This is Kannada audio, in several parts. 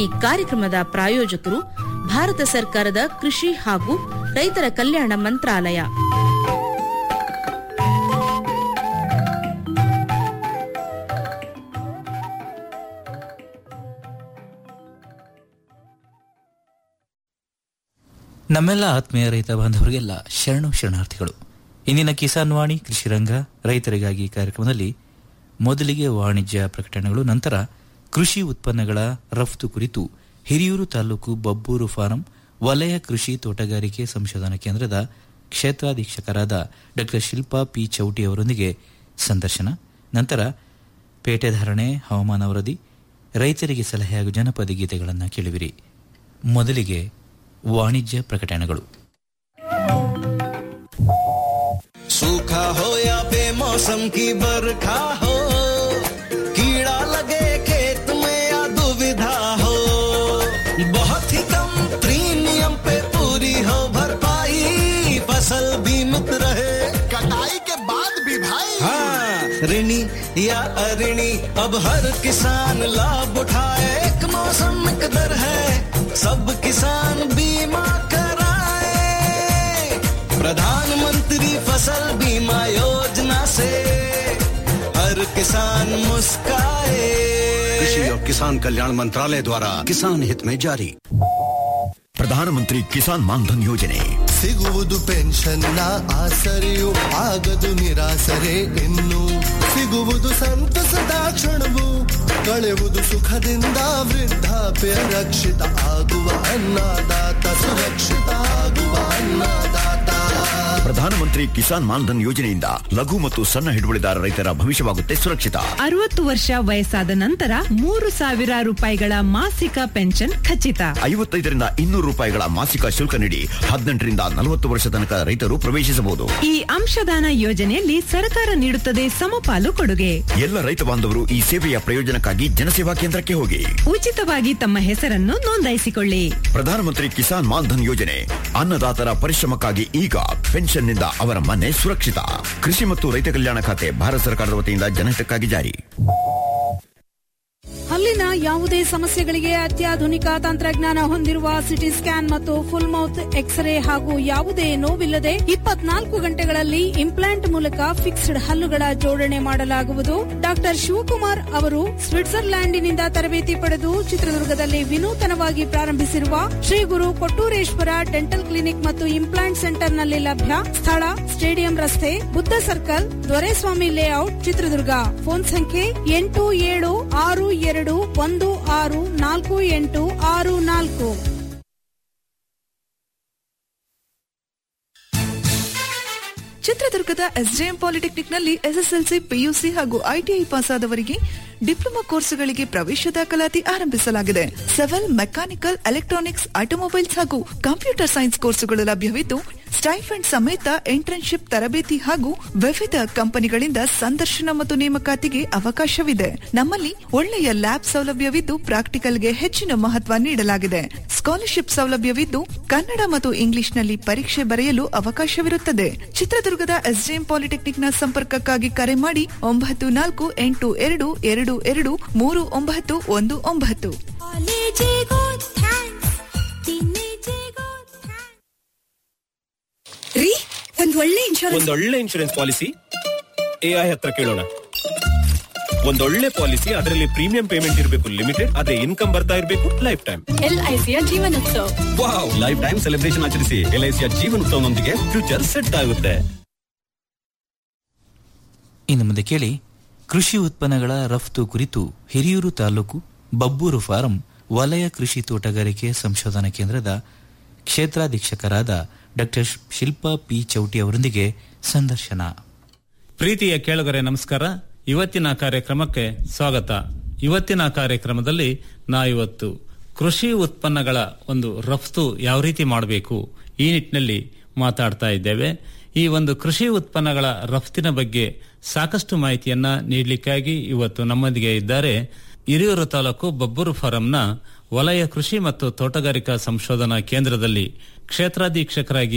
ಕಾರ್ಯಕ್ರಮದ ಪ್ರಾಯೋಜಕರು ಭಾರತ ಸರ್ಕಾರದ ಕೃಷಿ ಹಾಗೂ ರೈತರ ಕಲ್ಯಾಣ ಮಂತ್ರಾಲಯ ನಮ್ಮೆಲ್ಲ ಆತ್ಮೀಯ ರೈತ ಬಾಂಧವರಿಗೆಲ್ಲ ಶರಣು ಶರಣಾರ್ಥಿಗಳು ಇಂದಿನ ಕಿಸಾನ್ ವಾಣಿ ಕೃಷಿ ರಂಗ ರೈತರಿಗಾಗಿ ಕಾರ್ಯಕ್ರಮದಲ್ಲಿ ಮೊದಲಿಗೆ ವಾಣಿಜ್ಯ ಪ್ರಕಟಣೆಗಳು ನಂತರ ಕೃಷಿ ಉತ್ಪನ್ನಗಳ ರಫ್ತು ಕುರಿತು ಹಿರಿಯೂರು ತಾಲೂಕು ಬಬ್ಬೂರು ಫಾರಂ ವಲಯ ಕೃಷಿ ತೋಟಗಾರಿಕೆ ಸಂಶೋಧನಾ ಕೇಂದ್ರದ ಕ್ಷೇತ್ರಾಧೀಕ್ಷಕರಾದ ಡಾ ಶಿಲ್ಪಾ ಪಿ ಚೌಟಿ ಅವರೊಂದಿಗೆ ಸಂದರ್ಶನ ನಂತರ ಪೇಟೆ ಧಾರಣೆ ಹವಾಮಾನ ವರದಿ ರೈತರಿಗೆ ಸಲಹೆ ಹಾಗೂ ಜನಪದ ಗೀತೆಗಳನ್ನು ಕೇಳುವಿರಿ ಮೊದಲಿಗೆ ವಾಣಿಜ್ಯ ಪ್ರಕಟಣೆಗಳು सूखा हो या बेमौसम की बरखा हो कीड़ा लगे खेत में या दुविधा हो बहुत ही कम प्रीमियम पे पूरी हो भरपाई फसल बीमित रहे कटाई के बाद भी भाई हाँ ऋणी या अऋणी अब हर किसान लाभ उठाए एक मौसम एक दर है सब किसान बीमा कराए प्रधानमंत्री फसल बीमा योजना से हर किसान मुस्काए कृषि और किसान कल्याण मंत्रालय द्वारा किसान हित में जारी ಪ್ರಧಾನಮಂತ್ರಿ ಕಿಸಾನ್ ಮಾನ್ಧನ್ ಯೋಜನೆ ಸಿಗುವುದು ಪೆನ್ಷನ್ನ ಆಸರೆಯು ಆಗದು ನಿರಾಸರೆ ಇನ್ನು ಸಿಗುವುದು ಸಂತಸದ ಕ್ಷಣವು ಕಳೆವುದು ಸುಖದಿಂದ ವೃದ್ಧಾಪ್ಯ ರಕ್ಷಿತ ಆಗುವ ಅನ್ನದಾತ ಸುರಕ್ಷಿತ ಆಗುವ ಅನ್ನದಾತ ಪ್ರಧಾನಮಂತ್ರಿ ಕಿಸಾನ್ ಮಾನ್ಧನ್ ಯೋಜನೆಯಿಂದ ಲಘು ಮತ್ತು ಸಣ್ಣ ಹಿಡುವಳಿದಾರ ರೈತರ ಭವಿಷ್ಯವಾಗುತ್ತೆ ಸುರಕ್ಷಿತ ಅರವತ್ತು ವರ್ಷ ವಯಸ್ಸಾದ ನಂತರ ಮೂರು ಸಾವಿರ ರೂಪಾಯಿಗಳ ಮಾಸಿಕ ಪೆನ್ಷನ್ ಖಚಿತ ಐವತ್ತೈದರಿಂದ ಇನ್ನೂರು ರೂಪಾಯಿಗಳ ಮಾಸಿಕ ಶುಲ್ಕ ನೀಡಿ ಹದಿನೆಂಟರಿಂದ ನಲವತ್ತು ವರ್ಷ ತನಕ ರೈತರು ಪ್ರವೇಶಿಸಬಹುದು ಈ ಅಂಶದಾನ ಯೋಜನೆಯಲ್ಲಿ ಸರ್ಕಾರ ನೀಡುತ್ತದೆ ಸಮಪಾಲು ಕೊಡುಗೆ ಎಲ್ಲ ರೈತ ಬಾಂಧವರು ಈ ಸೇವೆಯ ಪ್ರಯೋಜನಕ್ಕಾಗಿ ಜನಸೇವಾ ಕೇಂದ್ರಕ್ಕೆ ಹೋಗಿ ಉಚಿತವಾಗಿ ತಮ್ಮ ಹೆಸರನ್ನು ನೋಂದಾಯಿಸಿಕೊಳ್ಳಿ ಪ್ರಧಾನಮಂತ್ರಿ ಕಿಸಾನ್ ಮಾನ್ಧನ್ ಯೋಜನೆ ಅನ್ನದಾತರ ಪರಿಶ್ರಮಕ್ಕಾಗಿ ಈಗ ಪೆನ್ಷನ್ನಿಂದ ಅವರ ಮನೆ ಸುರಕ್ಷಿತ ಕೃಷಿ ಮತ್ತು ರೈತ ಕಲ್ಯಾಣ ಖಾತೆ ಭಾರತ ಸರ್ಕಾರದ ವತಿಯಿಂದ ಜನಹಿತಕ್ಕಾಗಿ ಜಾರಿ ಹಲ್ಲಿನ ಯಾವುದೇ ಸಮಸ್ಯೆಗಳಿಗೆ ಅತ್ಯಾಧುನಿಕ ತಂತ್ರಜ್ಞಾನ ಹೊಂದಿರುವ ಸಿಟಿ ಸ್ಕ್ಯಾನ್ ಮತ್ತು ಫುಲ್ ಮೌತ್ ಎಕ್ಸ್ರೇ ಹಾಗೂ ಯಾವುದೇ ನೋವಿಲ್ಲದೆ ಇಪ್ಪತ್ನಾಲ್ಕು ಗಂಟೆಗಳಲ್ಲಿ ಇಂಪ್ಲಾಂಟ್ ಮೂಲಕ ಫಿಕ್ಸ್ಡ್ ಹಲ್ಲುಗಳ ಜೋಡಣೆ ಮಾಡಲಾಗುವುದು ಡಾಕ್ಟರ್ ಶಿವಕುಮಾರ್ ಅವರು ಸ್ವಿಟ್ಜರ್ಲ್ಯಾಂಡಿನಿಂದ ತರಬೇತಿ ಪಡೆದು ಚಿತ್ರದುರ್ಗದಲ್ಲಿ ವಿನೂತನವಾಗಿ ಪ್ರಾರಂಭಿಸಿರುವ ಶ್ರೀ ಗುರು ಕೊಟ್ಟೂರೇಶ್ವರ ಡೆಂಟಲ್ ಕ್ಲಿನಿಕ್ ಮತ್ತು ಇಂಪ್ಲಾಂಟ್ ಸೆಂಟರ್ನಲ್ಲಿ ಲಭ್ಯ ಸ್ಥಳ ಸ್ಟೇಡಿಯಂ ರಸ್ತೆ Buddha circle Doreswamy layout Chitradurga phone ಸಂಖ್ಯೆ ಎಂಟು ಏಳು ಆರು ಎರಡು ಒಂದು ಆರು ನಾಲ್ಕು ಎಂಟು ಆರು ನಾಲ್ಕು ಚಿತ್ರದುರ್ಗದ ಎಸ್ಜೆಎಂ ಪಾಲಿಟೆಕ್ನಿಕ್ನಲ್ಲಿ ಎಸ್ಎಸ್ಎಲ್ಸಿ ಪಿಯುಸಿ ಹಾಗೂ ಐಟಿಐ ಪಾಸ್ ಆದವರಿಗೆ ಡಿಪ್ಲೊಮಾ ಕೋರ್ಸುಗಳಿಗೆ ಪ್ರವೇಶ ದಾಖಲಾತಿ ಆರಂಭಿಸಲಾಗಿದೆ ಸಿವಿಲ್ ಮೆಕ್ಯಾನಿಕಲ್ ಎಲೆಕ್ಟ್ರಾನಿಕ್ಸ್ ಆಟೋಮೊಬೈಲ್ಸ್ ಹಾಗೂ ಕಂಪ್ಯೂಟರ್ ಸೈನ್ಸ್ ಕೋರ್ಸುಗಳು ಲಭ್ಯವಿದ್ದು ಸ್ಟೈಫಂಡ್ ಸಮೇತ ಇಂಟರ್ನ್ಶಿಪ್ ತರಬೇತಿ ಹಾಗೂ ವಿವಿಧ ಕಂಪನಿಗಳಿಂದ ಸಂದರ್ಶನ ಮತ್ತು ನೇಮಕಾತಿಗೆ ಅವಕಾಶವಿದೆ ನಮ್ಮಲ್ಲಿ ಒಳ್ಳೆಯ ಲ್ಯಾಬ್ ಸೌಲಭ್ಯವಿದ್ದು ಪ್ರಾಕ್ಟಿಕಲ್ಗೆ ಹೆಚ್ಚಿನ ಮಹತ್ವ ನೀಡಲಾಗಿದೆ ಸ್ಕಾಲರ್ಶಿಪ್ ಸೌಲಭ್ಯವಿದ್ದು ಕನ್ನಡ ಮತ್ತು ಇಂಗ್ಲಿಷ್ನಲ್ಲಿ ಪರೀಕ್ಷೆ ಬರೆಯಲು ಅವಕಾಶವಿರುತ್ತದೆ ಚಿತ್ರದುರ್ಗದ ಎಸ್ಜೆಎಂ ಪಾಲಿಟೆಕ್ನಿಕ್ನ ಸಂಪರ್ಕಕ್ಕಾಗಿ ಕರೆ ಮಾಡಿ ಒಂಬತ್ತು ನಾಲ್ಕು ಎಂಟು ಎರಡು ಎರಡು ಎರಡು ಮೂರು ಒಂಬತ್ತು ಒಂದು ಒಂಬತ್ತು ರೀ ಒಂದ್ ಒಳ್ಳೆ ಇನ್ಶೂರೆನ್ಸ್ ಒಂದೊಳ್ಳೆ ಇನ್ಶೂರೆನ್ಸ್ ಪಾಲಿಸಿ ಎಐ ಹತ್ರ ಕೇಳೋಣ ಒಂದೊಳ್ಳೆ ಪಾಲಿಸಿ ಅದರಲ್ಲಿ ಪ್ರೀಮಿಯಂ ಪೇಮೆಂಟ್ ಇರಬೇಕು ಲಿಮಿಟೆಡ್ ಅದೇ ಇನ್ಕಮ್ ಬರ್ತಾ ಇರಬೇಕು ಲೈಫ್ ಟೈಮ್ ಎಲ್ಐಸಿಯ ಜೀವನೋತ್ಸವ ವಾವ್ ಲೈಫ್ ಟೈಮ್ ಸೆಲೆಬ್ರೇಷನ್ ಆಚರಿಸಿ ಎಲ್ಐಸಿಯ ಜೀವನೋತ್ಸವನೊಂದಿಗೆ ಫ್ಯೂಚರ್ ಸೆಟ್ ಆಗುತ್ತೆ ಇನ್ನು ಮುಂದೆ ಕೇಳಿ ಕೃಷಿ ಉತ್ಪನ್ನಗಳ ರಫ್ತು ಕುರಿತು ಹಿರಿಯೂರು ತಾಲೂಕು ಬಬ್ಬೂರು ಫಾರಂ ವಲಯ ಕೃಷಿ ತೋಟಗಾರಿಕೆ ಸಂಶೋಧನಾ ಕೇಂದ್ರದ ಕ್ಷೇತ್ರಾಧೀಕ್ಷಕರಾದ ಡಾಕ್ಟರ್ ಶಿಲ್ಪಾ ಪಿ ಚೌಟಿ ಅವರೊಂದಿಗೆ ಸಂದರ್ಶನ ಪ್ರೀತಿಯ ಕೇಳುಗರೆ ನಮಸ್ಕಾರ ಇವತ್ತಿನ ಕಾರ್ಯಕ್ರಮಕ್ಕೆ ಸ್ವಾಗತ ಇವತ್ತಿನ ಕಾರ್ಯಕ್ರಮದಲ್ಲಿ ನಾ ಇವತ್ತು ಕೃಷಿ ಉತ್ಪನ್ನಗಳ ಒಂದು ರಫ್ತು ಯಾವ ರೀತಿ ಮಾಡಬೇಕು ಈ ನಿಟ್ಟಿನಲ್ಲಿ ಮಾತಾಡ್ತಾ ಇದ್ದೇವೆ ಈ ಒಂದು ಕೃಷಿ ಉತ್ಪನ್ನಗಳ ರಫ್ತಿನ ಬಗ್ಗೆ ಸಾಕಷ್ಟು ಮಾಹಿತಿಯನ್ನ ನೀಡಲಿಕ್ಕಾಗಿ ಇವತ್ತು ನಮ್ಮೊಂದಿಗೆ ಇದ್ದಾರೆ ಹಿರಿಯೂರು ತಾಲೂಕು ಬಬ್ಬೂರು ಫಾರಂನ ವಲಯ ಕೃಷಿ ಮತ್ತು ತೋಟಗಾರಿಕಾ ಸಂಶೋಧನಾ ಕೇಂದ್ರದಲ್ಲಿ ಕ್ಷೇತ್ರಾಧೀಕ್ಷಕರಾಗಿ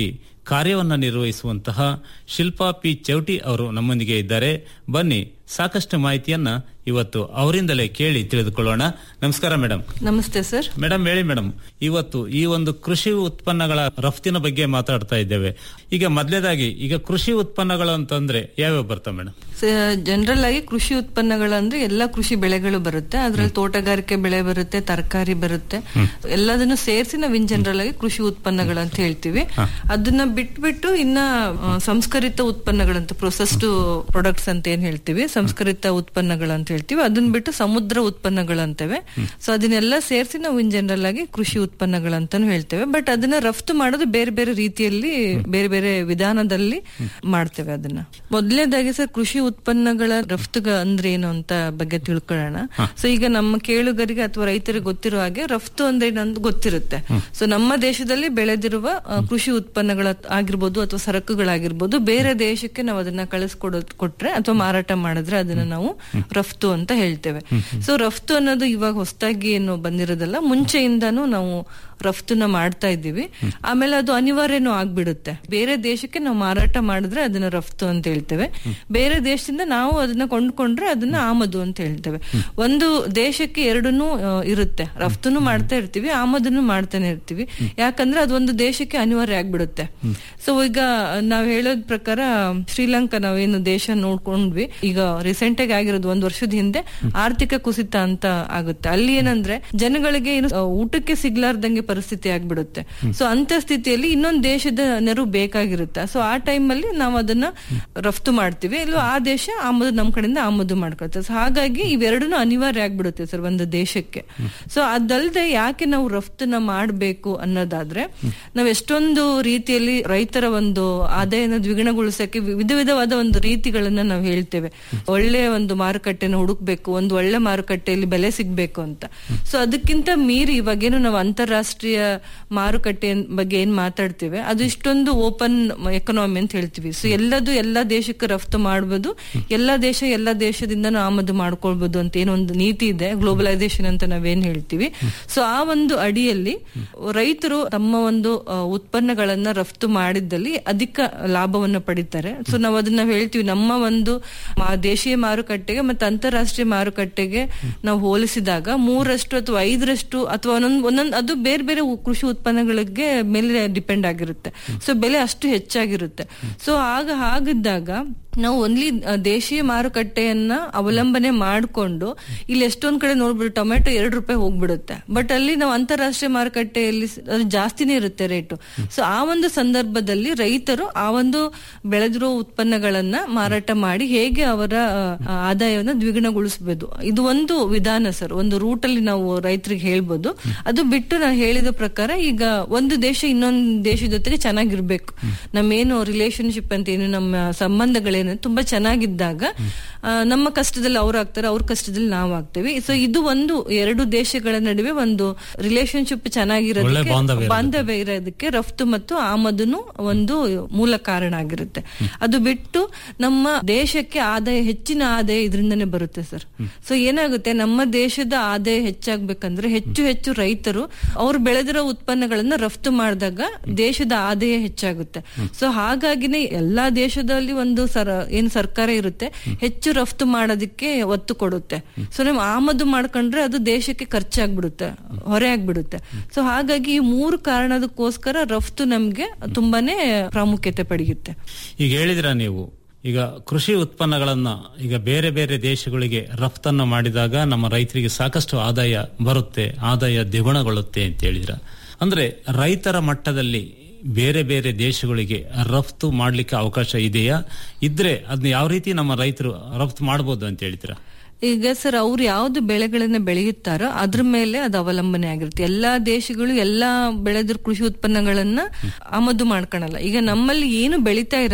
ಕಾರ್ಯವನ್ನ ನಿರ್ವಹಿಸುವಂತಹ ಶಿಲ್ಪಾ ಪಿ ಚೌಟಿ ಅವರು ನಮ್ಮೊಂದಿಗೆ ಇದ್ದಾರೆ ಬನ್ನಿ ಸಾಕಷ್ಟು ಮಾಹಿತಿಯನ್ನ ಇವತ್ತು ಅವರಿಂದಲೇ ಕೇಳಿ ತಿಳಿದುಕೊಳ್ಳೋಣ ನಮಸ್ಕಾರ ಮೇಡಮ್ ನಮಸ್ತೆ ಸರ್ ಮೇಡಮ್ ಹೇಳಿ ಮೇಡಮ್ ಇವತ್ತು ಈ ಒಂದು ಕೃಷಿ ಉತ್ಪನ್ನಗಳ ರಫ್ತಿನ ಬಗ್ಗೆ ಮಾತಾಡ್ತಾ ಇದ್ದೇವೆ ಈಗ ಮೊದಲೇದಾಗಿ ಈಗ ಕೃಷಿ ಉತ್ಪನ್ನಗಳು ಅಂತಂದ್ರೆ ಯಾವ್ಯಾವ ಬರ್ತವೆ ಮೇಡಮ್ ಜನರಲ್ ಆಗಿ ಕೃಷಿ ಉತ್ಪನ್ನಗಳಂದ್ರೆ ಎಲ್ಲ ಕೃಷಿ ಬೆಳೆಗಳು ಬರುತ್ತೆ ಅದ್ರಲ್ಲಿ ತೋಟಗಾರಿಕೆ ಬೆಳೆ ಬರುತ್ತೆ ತರಕಾರಿ ಬರುತ್ತೆ ಎಲ್ಲದನ್ನು ಸೇರಿಸಿ ನಾವ್ ಇನ್ ಜನರಲ್ ಆಗಿ ಕೃಷಿ ಉತ್ಪನ್ನಗಳು ಅಂತ ಹೇಳ್ತೀವಿ ಅದನ್ನ ಬಿಟ್ಬಿಟ್ಟು ಇನ್ನ ಆ, ಸಂಸ್ಕರಿತ ಉತ್ಪನ್ನಗಳಂತ ಪ್ರೊಸೆಸ್ಡ್ ಪ್ರಾಡಕ್ಟ್ಸ್ ಅಂತ ಏನ್ ಹೇಳ್ತೀವಿ ಸಂಸ್ಕರಿತ ಉತ್ಪನ್ನಗಳು ಅಂತ ಹೇಳ್ತೀವಿ ಅದನ್ನ ಬಿಟ್ಟು ಸಮುದ್ರ ಉತ್ಪನ್ನಗಳಂತೇವೆ ಸೊ ಅದನ್ನೆಲ್ಲ ಸೇರಿಸಿ ನಾವು ಇನ್ ಜನರಲ್ ಆಗಿ ಕೃಷಿ ಉತ್ಪನ್ನಗಳಂತಾನು ಹೇಳ್ತೇವೆ ಬಟ್ ಅದನ್ನ ರಫ್ತು ಮಾಡೋದು ಬೇರೆ ಬೇರೆ ರೀತಿಯಲ್ಲಿ ಬೇರೆ ಬೇರೆ ವಿಧಾನದಲ್ಲಿ ಮಾಡ್ತೇವೆ ಅದನ್ನ ಮೊದಲನೇದಾಗಿ ಸರ್ ಕೃಷಿ ಉತ್ಪನ್ನಗಳ ರಫ್ತುಗ ಅಂದ್ರೆ ಏನು ಅಂತ ಬಗ್ಗೆ ತಿಳ್ಕೊಳ್ಳೋಣ ಸೊ ಈಗ ನಮ್ಮ ಕೇಳುಗರಿಗೆ ಅಥವಾ ರೈತರಿಗೆ ಗೊತ್ತಿರೋ ಹಾಗೆ ರಫ್ತು ಅಂದ್ರೆ ಏನಂತ ಗೊತ್ತಿರುತ್ತೆ ಸೊ ನಮ್ಮ ದೇಶದಲ್ಲಿ ಬೆಳೆದಿರುವ ಆ, ಕೃಷಿ ಉತ್ಪನ್ನಗಳ ಆಗಿರ್ಬೋದು ಅಥವಾ ಸರಕುಗಳಾಗಿರ್ಬೋದು ಬೇರೆ ದೇಶಕ್ಕೆ ನಾವು ಅದನ್ನ ಕಳಿಸ್ಕೊಡೋ ಕೊಟ್ರೆ ಅಥವಾ ಮಾರಾಟ ಮಾಡಿದ್ರೆ ಅದನ್ನ ನಾವು ರಫ್ತು ಅಂತ ಹೇಳ್ತೇವೆ ಸೊ ರಫ್ತು ಅನ್ನೋದು ಇವಾಗ ಹೊಸದಾಗಿ ಏನು ಬಂದಿರೋದಲ್ಲ ಮುಂಚೆಯಿಂದಾನು ನಾವು ರಫ್ತುನ ಮಾಡ್ತಾ ಇದ್ದೀವಿ ಆಮೇಲೆ ಅದು ಅನಿವಾರ್ಯನೂ ಆಗ್ಬಿಡುತ್ತೆ ಬೇರೆ ದೇಶಕ್ಕೆ ನಾವು ಮಾರಾಟ ಮಾಡಿದ್ರೆ ಅದನ್ನ ರಫ್ತು ಅಂತ ಹೇಳ್ತೇವೆ ಬೇರೆ ದೇಶದಿಂದ ನಾವು ಅದನ್ನ ಕೊಂಡ್ಕೊಂಡ್ರೆ ಅದನ್ನ ಆಮದು ಅಂತ ಹೇಳ್ತೇವೆ ಒಂದು ದೇಶಕ್ಕೆ ಎರಡನ್ನೂ ಆ, ಇರುತ್ತೆ ರಫ್ತುನು ಮಾಡ್ತಾ ಇರ್ತೀವಿ ಆಮದನ್ನು ಮಾಡ್ತಾನೆ ಇರ್ತೀವಿ ಯಾಕಂದ್ರೆ ಅದೊಂದು ದೇಶಕ್ಕೆ ಅನಿವಾರ್ಯ ಆಗ್ಬಿಡುತ್ತೆ ಸೊ ಈಗ ನಾವ್ ಹೇಳೋದ್ ಪ್ರಕಾರ ಶ್ರೀಲಂಕಾ ನಾವೇನು ದೇಶ ನೋಡ್ಕೊಂಡ್ವಿ ಈಗ ರೀಸೆಂಟ್ ಆಗಿ ಆಗಿರೋದು ಒಂದ್ ವರ್ಷದ ಹಿಂದೆ ಆರ್ಥಿಕ ಕುಸಿತ ಅಂತ ಆಗುತ್ತೆ ಅಲ್ಲಿ ಏನಂದ್ರೆ ಜನಗಳಿಗೆ ಏನು ಆ, ಊಟಕ್ಕೆ ಸಿಗ್ಲಾರ್ದಂಗೆ ಪರಿಸ್ಥಿತಿ ಆಗ್ಬಿಡುತ್ತೆ ಸೊ ಅಂತ ಸ್ಥಿತಿಯಲ್ಲಿ ಇನ್ನೊಂದು ದೇಶದ ನೆರವು ಬೇಕಾಗಿರುತ್ತೆ ಸೊ ಆ ಟೈಮ್ ಅಲ್ಲಿ ನಾವು ಅದನ್ನ ರಫ್ತು ಮಾಡ್ತೀವಿ ಇಲ್ಲೂ ಆ ದೇಶ ಆಮದು ನಮ್ ಕಡೆಯಿಂದ ಆಮದು ಮಾಡ್ಕೊಳ್ತೇವೆ ಸೊ ಹಾಗಾಗಿ ಇವೆರಡೂ ಅನಿವಾರ್ಯ ಆಗ್ಬಿಡುತ್ತೆ ಸರ್ ಒಂದು ದೇಶಕ್ಕೆ ಸೊ ಅದಲ್ಲದೆ ಯಾಕೆ ನಾವು ರಫ್ತನ್ನ ಮಾಡಬೇಕು ಅನ್ನೋದಾದ್ರೆ ನಾವ್ ಎಷ್ಟೊಂದು ರೀತಿಯಲ್ಲಿ ರೈತರ ಒಂದು ಆದಾಯನ ದ್ವಿಗುಣಗೊಳಿಸಕ್ಕೆ ವಿಧ ವಿಧವಾದ ಒಂದು ರೀತಿಗಳನ್ನ ನಾವು ಹೇಳ್ತೇವೆ ಒಳ್ಳೆಯ ಒಂದು ಮಾರುಕಟ್ಟೆನ ಹುಡುಕ್ಬೇಕು ಒಂದು ಒಳ್ಳೆ ಮಾರುಕಟ್ಟೆಯಲ್ಲಿ ಬೆಲೆ ಸಿಗ್ಬೇಕು ಅಂತ ಸೊ ಅದಕ್ಕಿಂತ ಮೀರಿ ಇವಾಗೇನು ನಾವು ಅಂತಾರಾಷ್ಟ್ರೀಯ ಮಾರುಕಟ್ಟೆ ಬಗ್ಗೆ ಏನ್ ಮಾತಾಡ್ತೇವೆ ಅದು ಇಷ್ಟೊಂದು ಓಪನ್ ಎಕನಾಮಿ ಅಂತ ಹೇಳ್ತೀವಿ ಸೊ ಎಲ್ಲದು ಎಲ್ಲಾ ದೇಶಕ್ಕೆ ರಫ್ತು ಮಾಡಬಹುದು ಎಲ್ಲಾ ದೇಶ ಎಲ್ಲಾ ದೇಶದಿಂದ ಆಮದು ಮಾಡ್ಕೊಳ್ಬಹುದು ಅಂತ ಏನೊಂದು ನೀತಿ ಇದೆ ಗ್ಲೋಬಲೈಸೇಷನ್ ಅಂತ ನಾವೇನ್ ಹೇಳ್ತೀವಿ ಸೊ ಆ ಒಂದು ಅಡಿಯಲ್ಲಿ ರೈತರು ತಮ್ಮ ಒಂದು ಆ, ಉತ್ಪನ್ನಗಳನ್ನ ರಫ್ತು ಮಾಡಿದ್ದಲ್ಲಿ ಅಧಿಕ ಲಾಭವನ್ನು ಪಡಿತಾರೆ ಸೊ ನಾವು ಅದನ್ನ ಹೇಳ್ತೀವಿ ನಮ್ಮ ಒಂದು ಮಾ- ದೇಶೀಯ ಮಾರುಕಟ್ಟೆಗೆ ಮತ್ತೆ ಅಂತಾರಾಷ್ಟ್ರೀಯ ಮಾರುಕಟ್ಟೆಗೆ ನಾವು ಹೋಲಿಸಿದಾಗ ಮೂರಷ್ಟು ಅಥವಾ ಐದರಷ್ಟು ಅಥವಾ ಒಂದೊಂದು ಒಂದೊಂದು ಅದು ಬೇರೆ ಬೇರೆ ಉ- ಕೃಷಿ ಉತ್ಪನ್ನಗಳಿಗೆ ಮೇಲೆ ಡಿಪೆಂಡ್ ಆಗಿರುತ್ತೆ ಸೊ ಬೆಲೆ ಅಷ್ಟು ಹೆಚ್ಚಾಗಿರುತ್ತೆ ಸೊ ಆಗ ಹಾಗಿದ್ದಾಗ ನಾವು ಓನ್ಲಿ ದೇಶೀಯ ಮಾರುಕಟ್ಟೆಯನ್ನ ಅವಲಂಬನೆ ಮಾಡಿಕೊಂಡು ಇಲ್ಲಿ ಎಷ್ಟೊಂದ್ ಕಡೆ ನೋಡ್ಬಿಟ್ಟು ಟೊಮೆಟೊ ಎರಡು ರೂಪಾಯಿ ಹೋಗ್ಬಿಡುತ್ತೆ ಬಟ್ ಅಲ್ಲಿ ನಾವು ಅಂತಾರಾಷ್ಟ್ರೀಯ ಮಾರುಕಟ್ಟೆಯಲ್ಲಿ ಸ- ಅದು ಜಾಸ್ತಿನೇ ಇರುತ್ತೆ ರೇಟು ಸೊ ಆ ಒಂದು ಸಂದರ್ಭದಲ್ಲಿ ರೈತರು ಆ ಒಂದು ಬೆಳೆದಿರೋ ಉತ್ಪನ್ನಗಳನ್ನ ಮಾರಾಟ ಮಾಡಿ ಹೇಗೆ ಅವರ ಆ, ಆದಾಯವನ್ನ ದ್ವಿಗುಣಗೊಳಿಸಬಹುದು ಇದು ಒಂದು ವಿಧಾನ ಸರ್ ಒಂದು ರೂಟ್ ಅಲ್ಲಿ ನಾವು ರೈತರಿಗೆ ಹೇಳ್ಬೋದು ಅದು ಬಿಟ್ಟು ನಾವು ಹೇಳಿದ ಪ್ರಕಾರ ಈಗ ಒಂದು ದೇಶ ಇನ್ನೊಂದು ದೇಶದ ಜೊತೆಗೆ ಚೆನ್ನಾಗಿರ್ಬೇಕು ನಮ್ಮೇನು ರಿಲೇಶನ್ಶಿಪ್ ಅಂತ ಏನು ನಮ್ಮ ಸಂಬಂಧಗಳೇನು ತುಂಬಾ ಚೆನ್ನಾಗಿದ್ದಾಗ ಆ, ನಮ್ಮ ಕಷ್ಟದಲ್ಲಿ ಅವ್ರು ಆಗ್ತಾರೆ ಅವ್ರ ಕಷ್ಟದಲ್ಲಿ ನಾವು ಆಗ್ತೇವೆ ಸೊ ಇದು ಒಂದು ಎರಡು ದೇಶಗಳ ನಡುವೆ ಒಂದು ರಿಲೇಶನ್ಶಿಪ್ ಒಳ್ಳೆ ಚೆನ್ನಾಗಿರೋದಕ್ಕೆ ಬಾಂಧವ್ಯ ಇರುತ್ತೆ. ಬಾಂಧವ್ಯ ಇರೋದಕ್ಕೆ ರಫ್ತು ಮತ್ತು ಆಮದುನು ಒಂದು ಮೂಲ ಕಾರಣ ಆಗಿರುತ್ತೆ ಅದು ಬಿಟ್ಟು ನಮ್ಮ ದೇಶಕ್ಕೆ ಆದಾಯ ಹೆಚ್ಚಿನ ಆದಾಯ ಇದರಿಂದನೇ ಬರುತ್ತೆ ಸರ್ ಸೊ ಏನಾಗುತ್ತೆ ನಮ್ಮ ದೇಶದ ಆದಾಯ ಹೆಚ್ಚಾಗ್ಬೇಕಂದ್ರೆ ಹೆಚ್ಚು ಹೆಚ್ಚು ರೈತರು ಅವ್ರು ಬೆಳೆದಿರೋ ಉತ್ಪನ್ನಗಳನ್ನ ರಫ್ತು ಮಾಡಿದಾಗ ದೇಶದ ಆದಾಯ ಹೆಚ್ಚಾಗುತ್ತೆ ಸೊ ಹಾಗಾಗಿನೇ ಎಲ್ಲಾ ದೇಶದಲ್ಲಿ ಒಂದು ಸರ ಏನ್ ಸರ್ಕಾರ ಇರುತ್ತೆ ಹೆಚ್ಚು ರಫ್ತು ಮಾಡೋದಕ್ಕೆ ಒತ್ತು ಕೊಡುತ್ತೆ ಸೊ ನಾವು ಆಮದು ಮಾಡ್ಕೊಂಡ್ರೆ ಅದು ದೇಶಕ್ಕೆ ಖರ್ಚಾಗ್ಬಿಡುತ್ತೆ ಹೊರೆ ಆಗ್ಬಿಡುತ್ತೆ ಸೊ ಹಾಗಾಗಿ ಈ ಮೂರು ಕಾರಣದಕ್ಕೋಸ್ಕರ ರಫ್ತು ನಮ್ಗೆ ತುಂಬಾನೇ ಪ್ರಾಮುಖ್ಯತೆ ಪಡೆಯುತ್ತೆ ಈಗ ಹೇಳಿದ್ರ ನೀವು ಈಗ ಕೃಷಿ ಉತ್ಪನ್ನಗಳನ್ನ ಈಗ ಬೇರೆ ಬೇರೆ ದೇಶಗಳಿಗೆ ರಫ್ತನ್ನು ಮಾಡಿದಾಗ ನಮ್ಮ ರೈತರಿಗೆ ಸಾಕಷ್ಟು ಆದಾಯ ಬರುತ್ತೆ ಆದಾಯ ದ್ವಿಗುಣಗೊಳ್ಳುತ್ತೆ ಅಂತ ಹೇಳಿದ್ರ ಅಂದ್ರೆ ರೈತರ ಮಟ್ಟದಲ್ಲಿ ಬೇರೆ ಬೇರೆ ದೇಶಗಳಿಗೆ ರಫ್ತು ಮಾಡ್ಲಿಕ್ಕೆ ಅವಕಾಶ ಇದೆಯಾ ಇದ್ರೆ ಅದನ್ನ ಯಾವ ರೀತಿ ನಮ್ಮ ರೈತರು ರಫ್ತು ಮಾಡಬಹುದು ಅಂತ ಹೇಳ್ತೀರಾ ಈಗ ಸರ್ ಅವ್ರು ಯಾವ್ದು ಬೆಳೆಗಳನ್ನ ಬೆಳೆಯುತ್ತಾರೋ ಅದ್ರ ಮೇಲೆ ಅದು ಅವಲಂಬನೆ ಆಗಿರುತ್ತೆ ಎಲ್ಲಾ ದೇಶಗಳು ಎಲ್ಲಾ ಬೆಳೆದಿರೋ ಕೃಷಿ ಉತ್ಪನ್ನಗಳನ್ನ ಆಮದು ಮಾಡ್ಕೊಳಲ್ಲ ಈಗ ನಮ್ಮಲ್ಲಿ ಏನು ಬೆಳೀತಾ ಇರಲ್ಲ